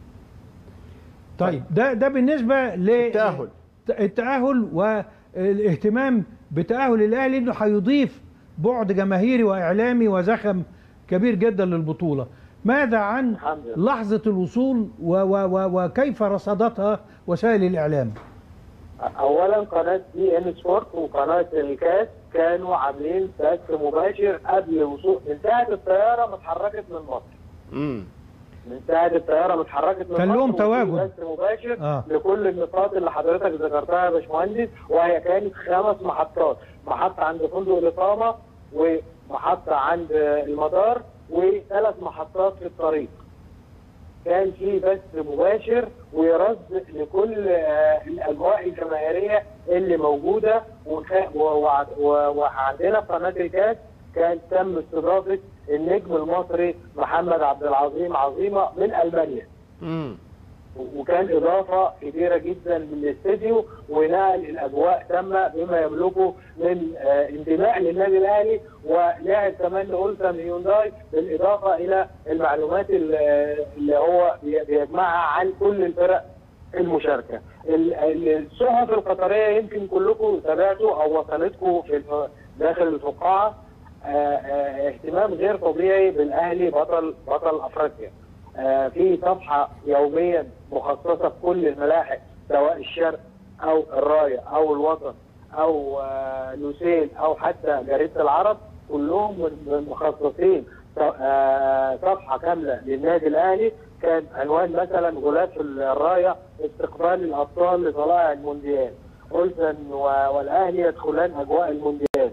Speaker 2: طيب ده ده بالنسبه
Speaker 1: التأهل.
Speaker 2: التاهل والاهتمام بتاهل الاهلي انه هيضيف بعد جماهيري واعلامي وزخم كبير جدا للبطوله ماذا عن
Speaker 4: الحمد لله.
Speaker 2: لحظه الوصول و و و وكيف رصدتها وسائل الاعلام
Speaker 4: اولا قناه دي ان سبورت وقناه الكاس كانوا عاملين بث مباشر قبل وصول من ساعه الطياره ما اتحركت من مصر
Speaker 1: امم
Speaker 4: من ساعه الطياره ما اتحركت من
Speaker 2: كان
Speaker 4: مصر
Speaker 2: لهم
Speaker 4: وفي
Speaker 2: تواجد.
Speaker 4: بث مباشر
Speaker 2: آه.
Speaker 4: لكل النقاط اللي حضرتك ذكرتها يا باشمهندس وهي كانت خمس محطات محطه عند فندق الاقامه ومحطه عند المدار وثلاث محطات في الطريق كان في بث مباشر ويرد لكل آه، الاجواء الجماهيريه اللي موجوده وخ- و- وع- و- وعندنا في قناه الكاس كان تم استضافه النجم المصري محمد عبد العظيم عظيمه من المانيا
Speaker 1: امم
Speaker 4: وكان اضافه كبيره جدا للاستديو ونقل الاجواء تم بما يملكه من آه، انتماء للنادي الاهلي ولعب كمان لاولسن هيونداي بالاضافه الى المعلومات اللي اللي هو بي- بيجمعها عن كل الفرق المشاركه. ال- ال- الصحف القطريه يمكن كلكم تابعتوا او وصلتكم في الف- داخل الفقاعه آه، آه، اهتمام غير طبيعي بالاهلي بطل بطل افريقيا. آه، في صفحه يوميا مخصصه بكل الملاحق سواء الشرق او الرايه او الوطن او آه، لوسيل او حتى جريده العرب كلهم من- مخصصين آه، صفحه كامله للنادي الاهلي كان عنوان مثلا غلاف الرايه استقبال الابطال لطلائع المونديال اولسن و- والاهلي يدخلان اجواء المونديال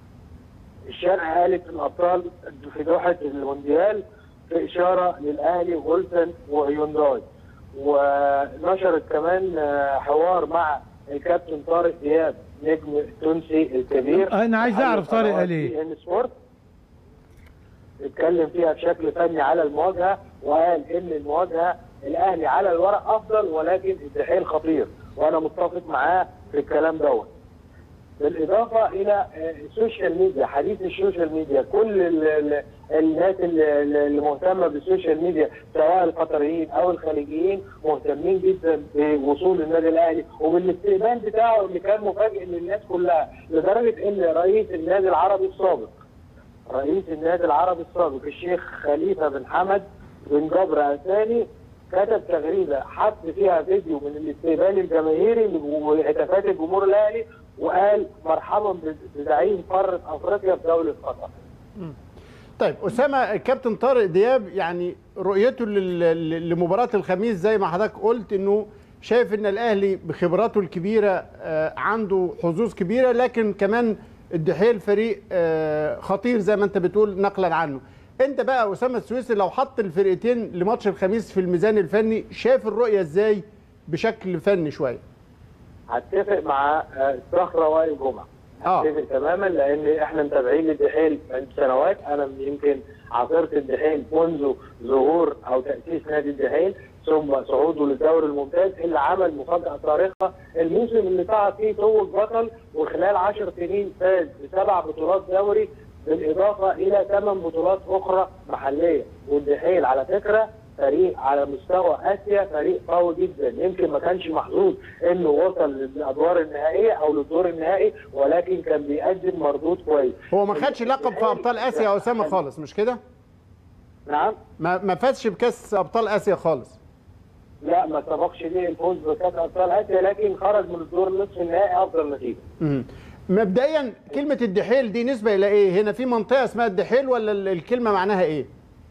Speaker 4: الشرق قالت الابطال في دوحه المونديال في اشاره للاهلي واولسن وهيونداي ونشرت كمان آه، حوار مع الكابتن طارق دياب نجم التونسي الكبير
Speaker 2: أنا عايز أعرف طارق قال إيه.
Speaker 4: في إن سبورت اتكلم فيها بشكل فني على المواجهه وقال ان المواجهه الاهلي على الورق افضل ولكن الدحيل خطير وانا متفق معاه في الكلام دوت. بالاضافه الى آه، السوشيال ميديا حديث السوشيال ميديا كل ال- ال- الناس اللي اللي مهتمه بالسوشيال ميديا سواء القطريين او الخليجيين مهتمين جدا بوصول النادي الاهلي وبالاستقبال بتاعه اللي كان مفاجئ للناس كلها لدرجه ان رئيس النادي العربي السابق رئيس النادي العربي السابق الشيخ خليفه بن حمد بن جبر الثاني كتب تغريده حط فيها فيديو من الاستقبال الجماهيري وهتافات الجمهور الاهلي وقال مرحبا بزعيم قاره افريقيا في دوله قطر.
Speaker 1: طيب اسامه الكابتن طارق دياب يعني رؤيته لل- لل- لمباراه الخميس زي ما حضرتك قلت انه شايف ان الاهلي بخبراته الكبيره آه، عنده حظوظ كبيره لكن كمان الدحيل فريق آه، خطير زي ما انت بتقول نقلا عنه انت بقى اسامه السويسي لو حط الفرقتين لماتش الخميس في الميزان الفني شايف الرؤيه ازاي بشكل فني شويه
Speaker 4: هتفق مع آه، الصخره وائل جمعه.
Speaker 1: آه.
Speaker 4: هتفق تماما لان احنا متابعين الدحيل من سنوات انا يمكن عاصرت الدحيل منذ ظهور او تاسيس نادي الدحيل ثم صعوده للدوري الممتاز اللي عمل مفاجاه صارخه الموسم اللي صعد فيه توج بطل وخلال 10 سنين فاز بسبع بطولات دوري بالاضافه الى ثمان بطولات اخرى محليه والدحيل على فكره فريق على مستوى اسيا فريق قوي جدا يمكن ما كانش محظوظ انه وصل للادوار النهائيه او للدور النهائي ولكن كان بيقدم مردود كويس
Speaker 1: هو ما خدش لقب في ابطال اسيا يا اسامه خالص مش كده
Speaker 4: نعم
Speaker 1: ما ما فازش بكاس ابطال اسيا خالص
Speaker 4: لا ما سبقش ليه الفوز بكاس ابطال اسيا لكن خرج من الدور نصف النهائي افضل نتيجه
Speaker 1: مم. مبدئيا كلمة الدحيل دي نسبة إلى إيه؟ هنا في منطقة اسمها الدحيل ولا ال- الكلمة معناها إيه؟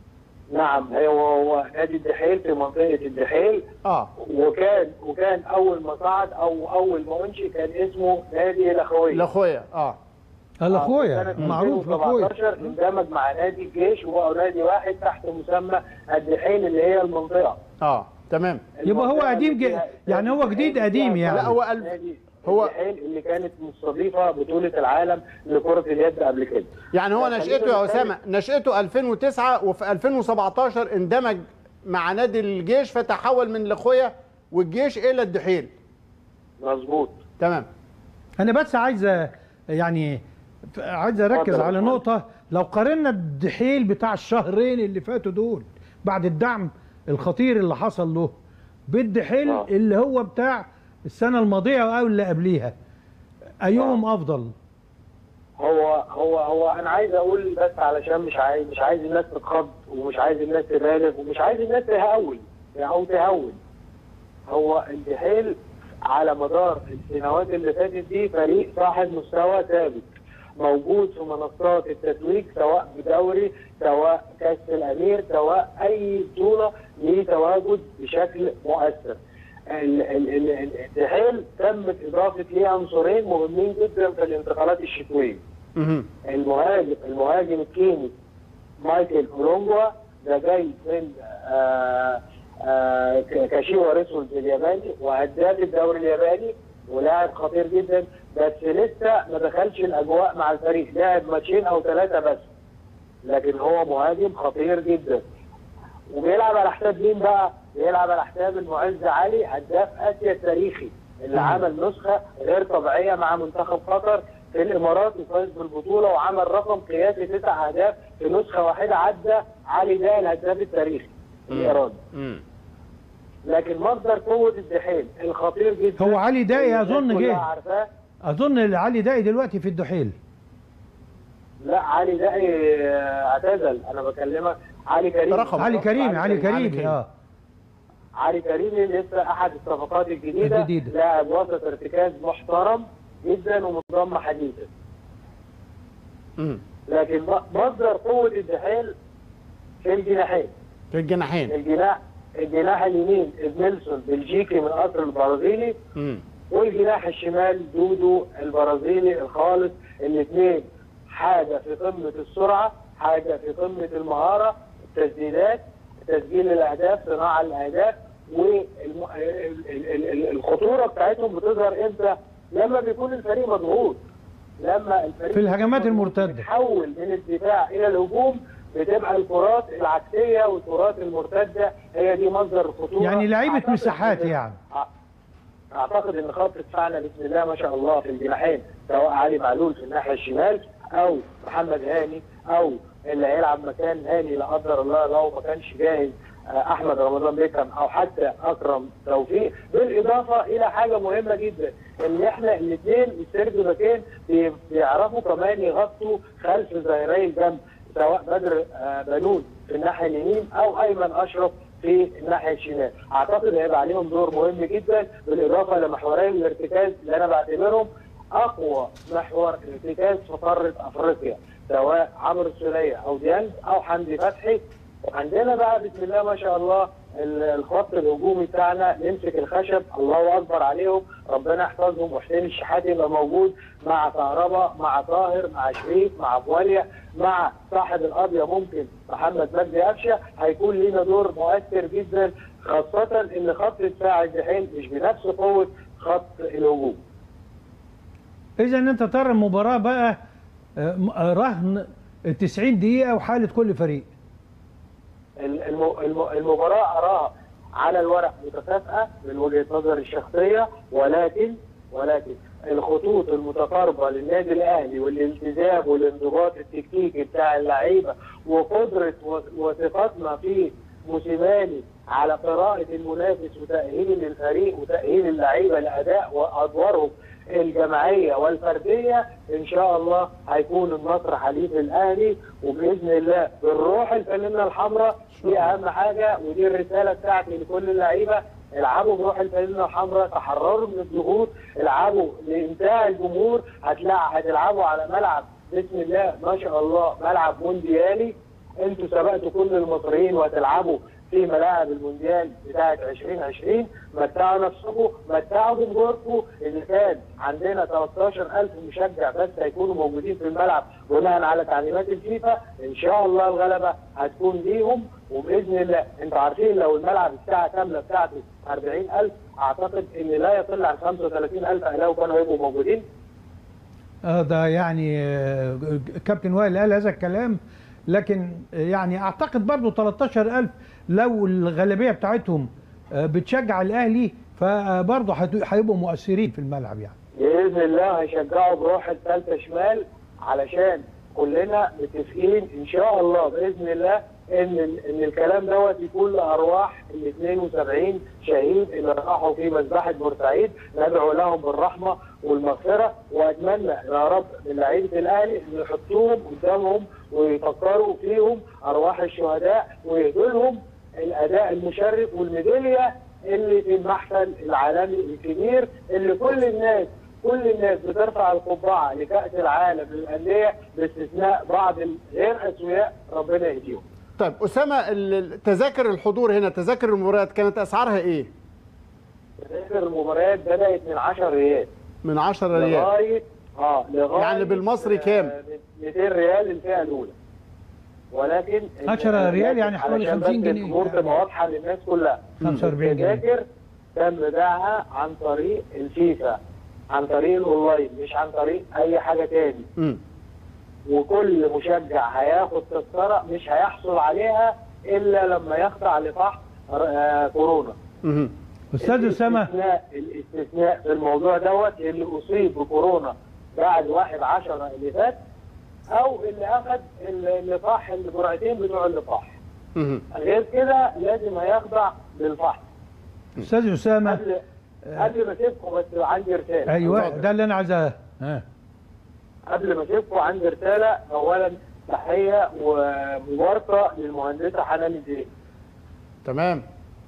Speaker 4: نعم هو هو نادي الدحيل في منطقه الدحيل
Speaker 1: آه
Speaker 4: وكان وكان اول ما صعد او اول ما انشئ كان اسمه نادي الاخويه
Speaker 1: الأخويا آه
Speaker 2: الاخويا
Speaker 4: سنة
Speaker 2: معروف الاخويا
Speaker 4: 2017 اندمج مع نادي الجيش وبقوا نادي واحد تحت مسمى الدحيل اللي هي المنطقه
Speaker 1: آه تمام
Speaker 2: يبقى هو
Speaker 4: المنطقة
Speaker 2: قديم
Speaker 4: اللي
Speaker 2: ج-
Speaker 4: فيها-
Speaker 2: يعني هو جديد قديم يعني.
Speaker 1: لا هو قلب
Speaker 4: نادي
Speaker 1: هو-
Speaker 4: الدحيل اللي كانت مستضيفه بطوله العالم لكره اليد قبل كده
Speaker 1: يعني هو
Speaker 4: لا،
Speaker 1: نشأته
Speaker 4: خلينا
Speaker 1: يا
Speaker 4: نتكلم.
Speaker 1: أسامة نشأته 2009 وفي 2017 اندمج مع نادي الجيش فتحول من الأخويا والجيش إلى الدحيل
Speaker 4: مظبوط
Speaker 1: تمام
Speaker 2: انا بس عايز أ- يعني ف- عايز اركز
Speaker 4: اتفضل يا
Speaker 2: على
Speaker 4: فندم.
Speaker 2: نقطه لو قارنا الدحيل بتاع الشهرين اللي فاتوا دول بعد الدعم الخطير اللي حصل له بالدحيل
Speaker 4: آه.
Speaker 2: اللي هو بتاع السنه الماضيه او اللي قبليها ايهم افضل
Speaker 4: هو هو هو انا عايز اقول بس علشان مش عايز مش عايز الناس تتخض ومش عايز الناس تبالغ ومش عايز الناس تهول او تهون هو الدحيل على مدار السنوات اللي فاتت دي فريق صاحب مستوى ثابت موجود في منصات التتويج سواء بدوري سواء كاس الامير سواء اي بطوله ليه تواجد بشكل مؤثر ال- ال- ال- ال- الدحيل تمت اضافه ليه عنصرين مهمين جدا في الانتقالات الشتويه
Speaker 1: مهم.
Speaker 4: المهاجم المهاجم الكيني مايكل اولونجوا ده جاي من آه آه ك- كاشيوا ريسولز الياباني وهداف الدوري الياباني ولاعب خطير جدا بس لسه ما دخلش الاجواء مع الفريق لعب ماتشين او ثلاثه بس لكن هو مهاجم خطير جدا وبيلعب على حساب مين بقى؟ بيلعب على حساب المعز علي هداف اسيا التاريخي اللي عمل نسخه غير طبيعيه مع منتخب قطر في الامارات وفاز بالبطوله وعمل رقم قياسي تسع اهداف في نسخه واحده عدى علي ده الهداف التاريخي الايراني
Speaker 1: مم.
Speaker 4: لكن مصدر قوه الدحيل الخطير جدا
Speaker 2: هو علي داعي
Speaker 4: الناس
Speaker 2: أظن
Speaker 4: كلها
Speaker 2: جه.
Speaker 4: عارفاه
Speaker 2: اظن علي داعي دلوقتي في الدحيل
Speaker 4: لا علي دقي آه، اعتزل انا بكلمك علي كريم
Speaker 1: رقم.
Speaker 2: علي كريم علي كريم
Speaker 1: كريم.
Speaker 2: اه
Speaker 4: علي كريم لسه احد الصفقات الجديده
Speaker 2: الجديدة.
Speaker 4: لاعب وسط ارتكاز محترم جدا ومنضم حديثا
Speaker 1: مم.
Speaker 4: لكن م- مصدر قوه الدحيل في الجناحين
Speaker 1: في الجناحين
Speaker 4: الجناح الجناح اليمين نيلسون بلجيكي من اصل البرازيلي
Speaker 1: مم.
Speaker 4: والجناح الشمال دودو البرازيلي الخالص الاثنين حاجه في قمه السرعه حاجه في قمه المهاره التسديدات تسجيل الاهداف صناعه الاهداف والخطوره بتاعتهم بتظهر امتى؟ لما بيكون الفريق مضغوط لما الفريق
Speaker 2: في الهجمات المرتدة.
Speaker 4: بيتحول من الدفاع الى الهجوم بتبقى الكرات العكسيه والكرات المرتده هي دي مصدر الخطوره
Speaker 2: يعني لعيبة
Speaker 4: أعتقد
Speaker 2: مساحات
Speaker 4: إن-
Speaker 2: يعني.
Speaker 4: اعتقد ان خط دفاعنا بسم الله ما شاء الله في الجناحين سواء علي معلول في الناحيه الشمال او محمد هاني او اللي هيلعب مكان هاني لا قدر الله لو ما كانش جاهز آه، احمد رمضان بيكم او حتى اكرم توفيق بالاضافه الى حاجه مهمه جدا ان احنا الاثنين السيرد باكين بي- بيعرفوا كمان يغطوا خلف ظهيري الجنب سواء بدر آه، بنون في الناحيه اليمين او ايمن اشرف في الناحيه الشمال اعتقد هيبقى عليهم دور مهم جدا بالاضافه لمحوري الارتكاز اللي انا بعتبرهم اقوى محور ارتكاز في قاره افريقيا سواء عمرو السوليه او ديانج او حمدي فتحي وعندنا بقى بسم الله ما شاء الله ال- الخط الهجومي بتاعنا نمسك الخشب الله اكبر عليهم ربنا يحفظهم وحسين الشحات يبقى موجود مع كهربا مع طاهر مع شريف مع بواليا مع صاحب القضيه ممكن محمد مجدي قفشه هيكون لينا دور مؤثر جدا خاصه ان خط دفاع الجحيم مش بنفس قوه خط الهجوم
Speaker 2: اذا انت ترى المباراه بقى آه، م- آه، رهن 90 دقيقه وحاله كل فريق
Speaker 4: الم- الم- المباراة أراها على الورق متكافئة من وجهة نظري الشخصية ولكن ولكن الخطوط المتقاربة للنادي الأهلي والالتزام والانضباط التكتيكي بتاع اللعيبة وقدرة و- وثقتنا في موسيماني على قراءة المنافس وتأهيل الفريق وتأهيل اللعيبة لأداء وأدوارهم الجماعية والفردية إن شاء الله هيكون النصر حليف الأهلي وبإذن الله بالروح الفانلة الحمراء دي أهم حاجة ودي الرسالة بتاعتي لكل اللعيبة العبوا بروح الفانلة الحمراء تحرروا من الضغوط العبوا لإمتاع الجمهور هتلعب هتلعبوا على ملعب بسم الله ما شاء الله ملعب مونديالي انتوا سبقتوا كل المصريين وهتلعبوا في ملاعب المونديال بتاعه 2020 متعوا نفسكم متعوا جمهوركم اللي كان عندنا 13000 مشجع بس هيكونوا موجودين في الملعب بناء على تعليمات الفيفا ان شاء الله الغلبه هتكون ليهم وباذن الله انتوا عارفين لو الملعب الساعه كامله بتاعته 40000 اعتقد ان لا يقل عن 35000 اهلاوي كانوا هيبقوا موجودين
Speaker 2: اه ده يعني آه، كابتن وائل قال هذا الكلام لكن آه، يعني اعتقد برضو 13000 لو الغالبيه بتاعتهم آه، بتشجع الاهلي فبرضه هت- هيبقوا مؤثرين في الملعب يعني
Speaker 4: باذن الله هيشجعوا بروح الثالثه شمال علشان كلنا متفقين ان شاء الله باذن الله ان ان الكلام دوت يكون لارواح ال 72 شهيد اللي راحوا في مذبحه بورسعيد ندعو لهم بالرحمه والمغفره واتمنى يا رب من لعيبه الاهلي ان يحطوهم قدامهم ويفكروا فيهم ارواح الشهداء ويهدوا لهم الاداء المشرف والميداليه اللي في المحفل العالمي الكبير اللي كل الناس كل الناس بترفع القبعه لكاس العالم للانديه باستثناء بعض غير اسوياء ربنا يهديهم.
Speaker 1: طيب اسامه ال- ال- تذاكر الحضور هنا تذاكر المباريات كانت اسعارها ايه؟
Speaker 4: تذاكر المباريات بدات من 10 ريال
Speaker 1: من 10 ريال
Speaker 4: لغايه اه لغايه
Speaker 1: يعني بالمصري كام؟
Speaker 4: آه، 200 ريال الفئه الاولى. ولكن
Speaker 2: 10 ريال يعني حوالي
Speaker 4: علشان
Speaker 2: 50
Speaker 4: بس
Speaker 2: جنيه.
Speaker 4: الامور تبقى واضحه للناس كلها.
Speaker 2: 45 جنيه
Speaker 4: التذاكر تم بيعها عن طريق الفيفا عن طريق الاونلاين مش عن طريق اي حاجه تاني
Speaker 1: مم.
Speaker 4: وكل مشجع هياخد تذكره مش هيحصل عليها الا لما يخضع لفحص آه، كورونا
Speaker 1: مهم.
Speaker 2: استاذ اسامه
Speaker 4: الاستثناء الاستثناء في الموضوع دوت اللي اصيب بكورونا بعد 1 10 اللي فات او اللي اخذ اللقاح الجرعتين بتوع اللقاح
Speaker 1: مهم.
Speaker 4: غير كده لازم هيخضع للفحص
Speaker 2: استاذ اسامه
Speaker 4: قبل قبل ما اسيبكم بس عندي رساله
Speaker 2: ايوه
Speaker 1: اتفضل.
Speaker 2: ده اللي انا عايزاه ها
Speaker 4: قبل ما اسيبكم عندي رساله اولا تحيه ومباركه للمهندسه حنان زين
Speaker 1: تمام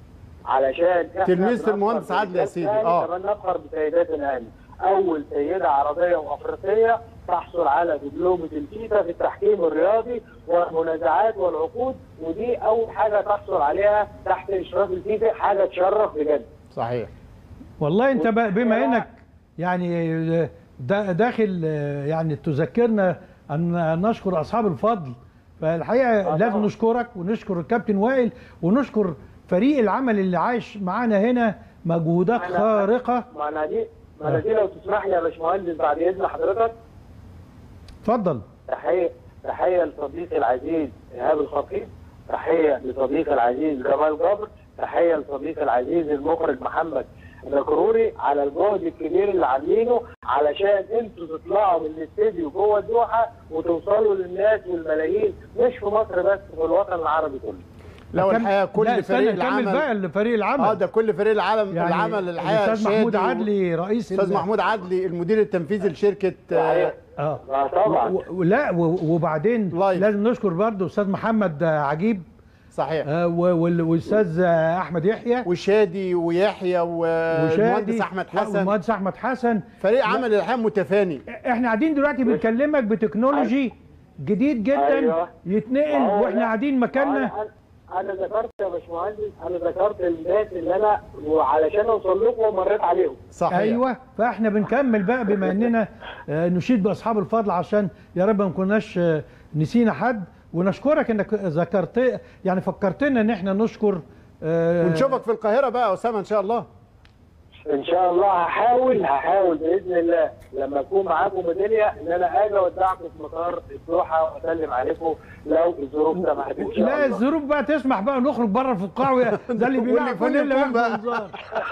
Speaker 4: علشان إحنا
Speaker 1: تلميذة
Speaker 4: بنفخر
Speaker 1: المهندس عادل يا سيدي.
Speaker 4: بالأهلي،
Speaker 1: آه.
Speaker 4: كمان نفخر بسيدات الاهلي اول سيده عربيه وافريقيه تحصل على دبلومه الفيفا في التحكيم الرياضي والمنازعات والعقود ودي اول حاجه تحصل عليها تحت اشراف الفيفا حاجه تشرف بجد
Speaker 1: صحيح
Speaker 2: والله انت بقى بما انك يعني دا- داخل يعني تذكرنا ان نشكر اصحاب الفضل فالحقيقه
Speaker 4: آه
Speaker 2: لازم
Speaker 4: طبعا.
Speaker 2: نشكرك ونشكر الكابتن وائل ونشكر فريق العمل اللي عايش معانا هنا مجهودات
Speaker 4: أنا-
Speaker 2: خارقه
Speaker 4: ما انا دي ما انا دي لو تسمح لي يا باشمهندس بعد اذن حضرتك
Speaker 2: اتفضل
Speaker 4: تحيه تحيه لصديقي العزيز ايهاب الخطيب تحيه لصديقي العزيز جمال جبر تحيه لصديقي العزيز المخرج محمد ذكروري على الجهد الكبير اللي عاملينه علشان انتوا تطلعوا من الاستديو جوه الدوحه وتوصلوا للناس والملايين مش في مصر بس في الوطن العربي كله
Speaker 1: لو
Speaker 2: أكم-
Speaker 1: الحقيقه
Speaker 2: لا
Speaker 1: كل
Speaker 2: استنى
Speaker 1: فريق
Speaker 2: نكمل
Speaker 1: العمل
Speaker 2: بقى لفريق العمل
Speaker 1: اه ده كل فريق العالم
Speaker 2: يعني
Speaker 1: العمل الحقيقه
Speaker 2: الاستاذ محمود
Speaker 1: شادي و-
Speaker 2: عدلي رئيس
Speaker 1: استاذ
Speaker 2: ال-
Speaker 1: محمود عدلي المدير التنفيذي لشركه آه،
Speaker 4: صحيح
Speaker 2: اه
Speaker 4: آه طبعا
Speaker 2: و- و- لا و- وبعدين
Speaker 1: لايف.
Speaker 2: لازم نشكر برضه استاذ محمد عجيب
Speaker 1: صحيح
Speaker 2: آه، و- وال- والاستاذ احمد يحيى
Speaker 1: وشادي ويحيى والمهندس احمد
Speaker 2: لا،
Speaker 1: حسن
Speaker 2: والمهندس احمد حسن
Speaker 1: فريق عمل الحقيقه متفاني
Speaker 2: احنا قاعدين دلوقتي بنكلمك بتكنولوجي جديد جدا
Speaker 4: أيوة.
Speaker 2: يتنقل
Speaker 4: ما هو
Speaker 2: واحنا
Speaker 4: لا.
Speaker 2: قاعدين مكاننا
Speaker 4: أنا- انا ذكرت يا باشمهندس انا ذكرت الناس اللي انا وعلشان اوصل لكم مريت عليهم
Speaker 1: صحيح
Speaker 2: ايوه فاحنا بنكمل بقى بما اننا آه، نشيد باصحاب الفضل عشان يا رب ما نكوناش آه، نسينا حد ونشكرك انك ذكرت يعني فكرتنا ان احنا نشكر آه،
Speaker 1: ونشوفك في القاهره بقى يا اسامه ان شاء الله
Speaker 4: ان شاء الله هحاول هحاول باذن الله لما اكون معاكم ميداليه ان انا اجي اودعكم في مطار الدوحه واسلم عليكم لو الظروف سمحت ان شاء
Speaker 2: لا
Speaker 4: الله
Speaker 2: الظروف بقى تسمح بقى نخرج بره في القاعه ده اللي بيلعب
Speaker 1: واللي
Speaker 2: فانيلا
Speaker 1: يكون بقى.
Speaker 2: ياخد انذار.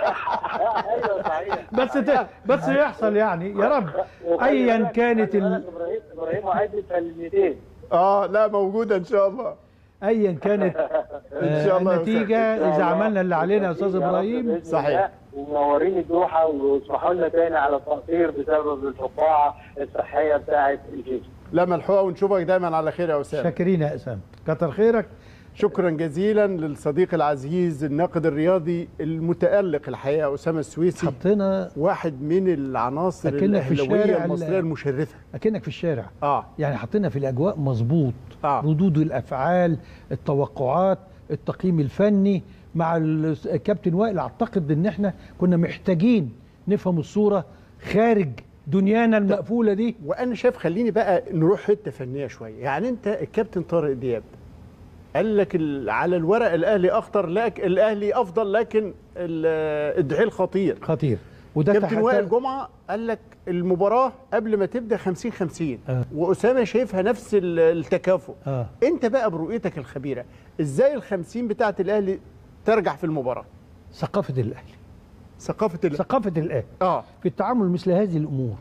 Speaker 4: ايوه صحيح
Speaker 2: بس ت... بس يحصل يعني يا رب
Speaker 4: وخلي
Speaker 2: ايا
Speaker 4: بالك-
Speaker 2: كانت
Speaker 4: خلي
Speaker 2: ال...
Speaker 4: بالك ابراهيم ابراهيم وعدت كلمتين
Speaker 1: اه لا موجوده ان شاء الله
Speaker 2: ايا كانت
Speaker 1: إن شاء
Speaker 2: آه،
Speaker 1: الله يا
Speaker 2: النتيجه
Speaker 4: إن شاء
Speaker 2: اذا
Speaker 4: الله.
Speaker 2: عملنا اللي علينا يا استاذ
Speaker 4: يا رب
Speaker 2: ابراهيم
Speaker 4: بإذن
Speaker 1: صحيح.
Speaker 4: الله. ومنورين الدوحه واسمحوا لنا تاني على التقصير بسبب الفقاعه الصحيه بتاعه الجيش
Speaker 1: لا ملحوقه ونشوفك دايما على خير يا اسامه
Speaker 2: شاكرين يا اسامه كتر خيرك
Speaker 1: شكرا جزيلا للصديق العزيز الناقد الرياضي المتالق الحقيقه اسامه السويسي
Speaker 2: حطينا
Speaker 1: واحد من العناصر
Speaker 2: أكنك في الشارع
Speaker 1: الاهلاويه
Speaker 2: ال-
Speaker 1: المصريه المشرفه
Speaker 2: اكنك في الشارع
Speaker 1: اه
Speaker 2: يعني حطينا في الاجواء مظبوط
Speaker 1: آه.
Speaker 2: ردود الافعال التوقعات التقييم الفني مع ال- الكابتن وائل اعتقد ان احنا كنا محتاجين نفهم الصوره خارج دنيانا المقفوله دي
Speaker 1: وانا شايف خليني بقى نروح حته فنيه شويه يعني انت الكابتن طارق دياب قال لك ال- على الورق الاهلي اخطر لك الاهلي افضل لكن ال- الدحيل خطير
Speaker 2: خطير وده
Speaker 1: كابتن
Speaker 2: تحت-
Speaker 1: وائل جمعه قال لك المباراه قبل ما تبدا 50 50
Speaker 2: آه.
Speaker 1: واسامه شايفها نفس ال- التكافؤ
Speaker 2: اه
Speaker 1: انت بقى برؤيتك الخبيره ازاي ال 50 بتاعه الاهلي ترجع في المباراه
Speaker 2: ثقافه الاهلي
Speaker 1: ثقافه ال...
Speaker 2: ثقافه الاهلي
Speaker 1: اه
Speaker 2: في التعامل مثل هذه الامور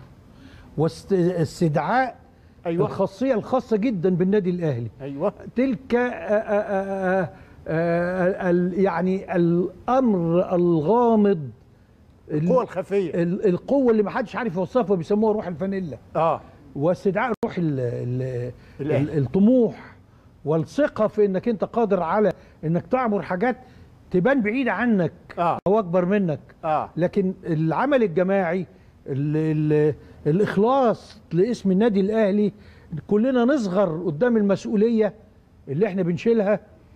Speaker 2: واستدعاء
Speaker 1: ايوه
Speaker 2: الخاصيه الخاصه جدا بالنادي الاهلي
Speaker 1: ايوه
Speaker 2: تلك آه، آه، آه، آه، ال- يعني الامر الغامض ال-
Speaker 1: القوه الخفيه
Speaker 2: ال- القوه اللي ما حدش عارف يوصفها بيسموها روح الفانيلا
Speaker 1: اه
Speaker 2: واستدعاء روح ال ال
Speaker 1: الأهلي.
Speaker 2: ال الطموح والثقه في انك انت قادر على انك تعبر حاجات تبان بعيده عنك
Speaker 1: اه
Speaker 2: او اكبر منك
Speaker 1: اه
Speaker 2: لكن العمل الجماعي ال ال الاخلاص لاسم النادي الاهلي كلنا نصغر قدام المسؤوليه اللي احنا بنشيلها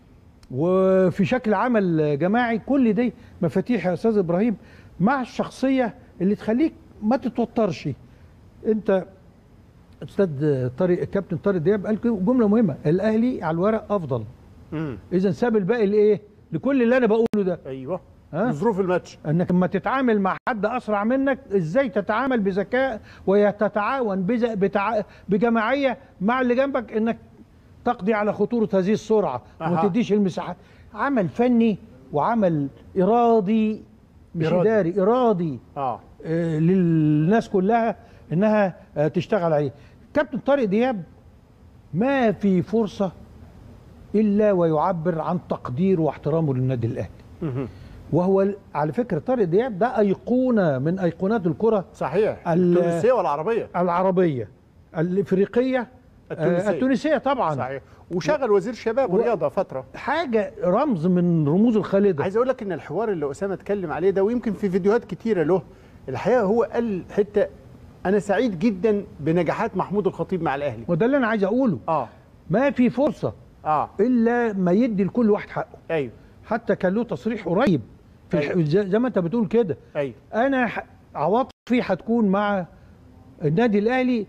Speaker 2: وفي شكل عمل جماعي كل دي مفاتيح يا استاذ ابراهيم مع الشخصيه اللي تخليك ما تتوترش انت استاذ طارق الكابتن طارق دياب قال جمله مهمه الاهلي على الورق افضل
Speaker 1: امم
Speaker 2: اذا ساب الباقي لايه لكل اللي انا بقوله ده
Speaker 1: ايوه
Speaker 2: ها؟
Speaker 1: ظروف الماتش
Speaker 2: انك لما تتعامل مع حد اسرع منك ازاي تتعامل بذكاء وتتعاون بز- بتع... بجماعيه مع اللي جنبك انك تقضي على خطوره هذه السرعه وما
Speaker 1: أها.
Speaker 2: تديش المساحات عمل فني وعمل ارادي مش
Speaker 1: إرادي.
Speaker 2: اداري ارادي
Speaker 1: اه
Speaker 2: آه، للناس كلها انها آه، تشتغل عليه كابتن طارق دياب ما في فرصه الا ويعبر عن تقديره واحترامه للنادي الاهلي
Speaker 1: مهم.
Speaker 2: وهو ال- على فكره طارق دياب ده ايقونه من ايقونات الكره
Speaker 1: صحيح
Speaker 2: ال-
Speaker 1: التونسيه والعربيه
Speaker 2: العربيه الافريقيه
Speaker 1: التونسية.
Speaker 2: آه، التونسيه طبعا
Speaker 1: صحيح وشغل وزير شباب
Speaker 2: و-
Speaker 1: ورياضه فتره
Speaker 2: حاجه رمز من رموز الخالده
Speaker 1: عايز اقول لك ان الحوار اللي اسامه اتكلم عليه ده ويمكن في فيديوهات كتيره له الحقيقه هو قال حته انا سعيد جدا بنجاحات محمود الخطيب مع الاهلي
Speaker 2: وده اللي انا عايز اقوله
Speaker 1: اه
Speaker 2: ما في فرصه
Speaker 1: اه
Speaker 2: الا ما يدي لكل واحد حقه
Speaker 1: ايوه
Speaker 2: حتى كان له تصريح قريب في الح...
Speaker 1: أيوة.
Speaker 2: زي زي ما انت بتقول كده
Speaker 1: ايوه
Speaker 2: انا ح... عواطفي هتكون مع النادي الاهلي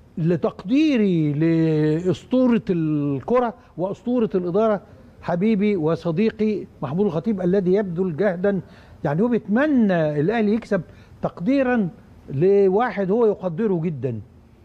Speaker 2: لتقديري لاسطوره الكره واسطوره الاداره حبيبي وصديقي محمود الخطيب الذي يبذل جهدا يعني هو بيتمنى الاهلي يكسب تقديرا لواحد هو يقدره جدا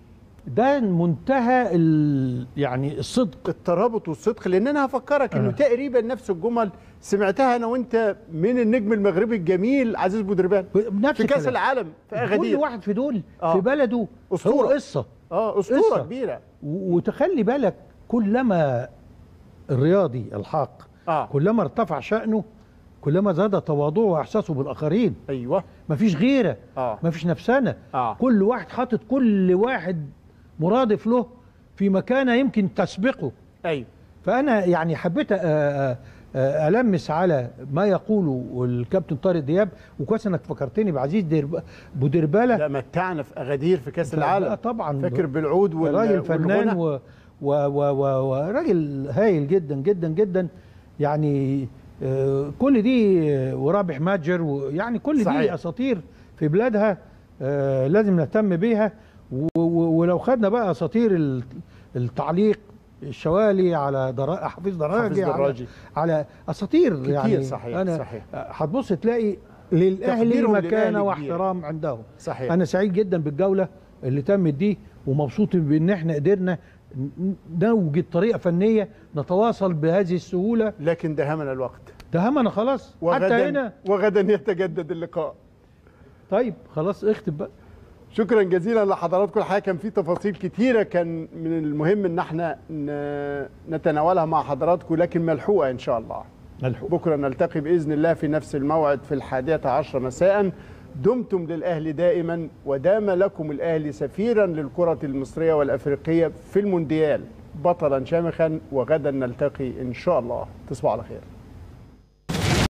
Speaker 2: ده منتهى ال... يعني الصدق
Speaker 1: الترابط والصدق لان انا هفكرك انه
Speaker 2: آه.
Speaker 1: تقريبا نفس الجمل سمعتها انا وانت من النجم المغربي الجميل عزيز بودربان
Speaker 2: نفس
Speaker 1: في كاس
Speaker 2: الكلام.
Speaker 1: العالم في
Speaker 2: كل
Speaker 1: اغادير
Speaker 2: واحد في دول
Speaker 1: آه.
Speaker 2: في بلده
Speaker 1: أسطورة.
Speaker 2: هو قصه
Speaker 1: اه اسطوره
Speaker 2: قصة.
Speaker 1: كبيره
Speaker 2: و- وتخلي بالك كلما الرياضي الحاق
Speaker 1: اه
Speaker 2: كلما ارتفع شأنه كلما زاد تواضعه واحساسه بالاخرين
Speaker 1: ايوه
Speaker 2: مفيش غيره
Speaker 1: اه
Speaker 2: مفيش نفسنا
Speaker 1: اه
Speaker 2: كل واحد حاطط كل واحد مرادف له في مكانه يمكن تسبقه
Speaker 1: ايوه
Speaker 2: فانا يعني حبيت أ- أ- أ- المس على ما يقوله الكابتن طارق دياب وكويس انك فكرتني بعزيز ديرب- بودرباله
Speaker 1: لا متعنا في اغادير في كاس العالم
Speaker 2: طبعا
Speaker 1: فاكر بالعود وال-
Speaker 2: راجل فنان
Speaker 1: والغنى؟
Speaker 2: و و و و وراجل هايل جدا جدا جدا يعني آه، كل دي آه، ورابح ماجر ويعني كل
Speaker 1: صحيح.
Speaker 2: دي اساطير في بلادها آه، لازم نهتم بيها و- و- ولو خدنا بقى اساطير ال- التعليق الشوالي على درا... حفيظ دراجي على,
Speaker 1: دراجي.
Speaker 2: على اساطير
Speaker 1: كتير
Speaker 2: يعني
Speaker 1: صحيح،
Speaker 2: انا
Speaker 1: صحيح.
Speaker 2: آه، هتبص تلاقي للاهلي
Speaker 1: تقديرهم للأهلي
Speaker 2: مكانه
Speaker 1: كبير.
Speaker 2: واحترام عندهم
Speaker 1: صحيح
Speaker 2: انا سعيد جدا بالجوله اللي تمت دي ومبسوط بان احنا قدرنا ن- نوجد طريقه فنيه نتواصل بهذه السهوله
Speaker 1: لكن دهمنا الوقت
Speaker 2: ده همنا خلاص حتى
Speaker 1: وغدا
Speaker 2: هنا
Speaker 1: وغدا يتجدد اللقاء
Speaker 2: طيب خلاص اختم بقى
Speaker 1: شكرا جزيلا لحضراتكم الحقيقه كان في تفاصيل كتيره كان من المهم ان احنا ن- نتناولها مع حضراتكم لكن ملحوقه ان شاء الله
Speaker 2: ملحوق
Speaker 1: بكره نلتقي باذن الله في نفس الموعد في الحادية عشر مساء دمتم للاهلي دائما ودام لكم الاهلي سفيرا للكره المصريه والافريقيه في المونديال بطلا شامخا وغدا نلتقي ان شاء الله تصبحوا على خير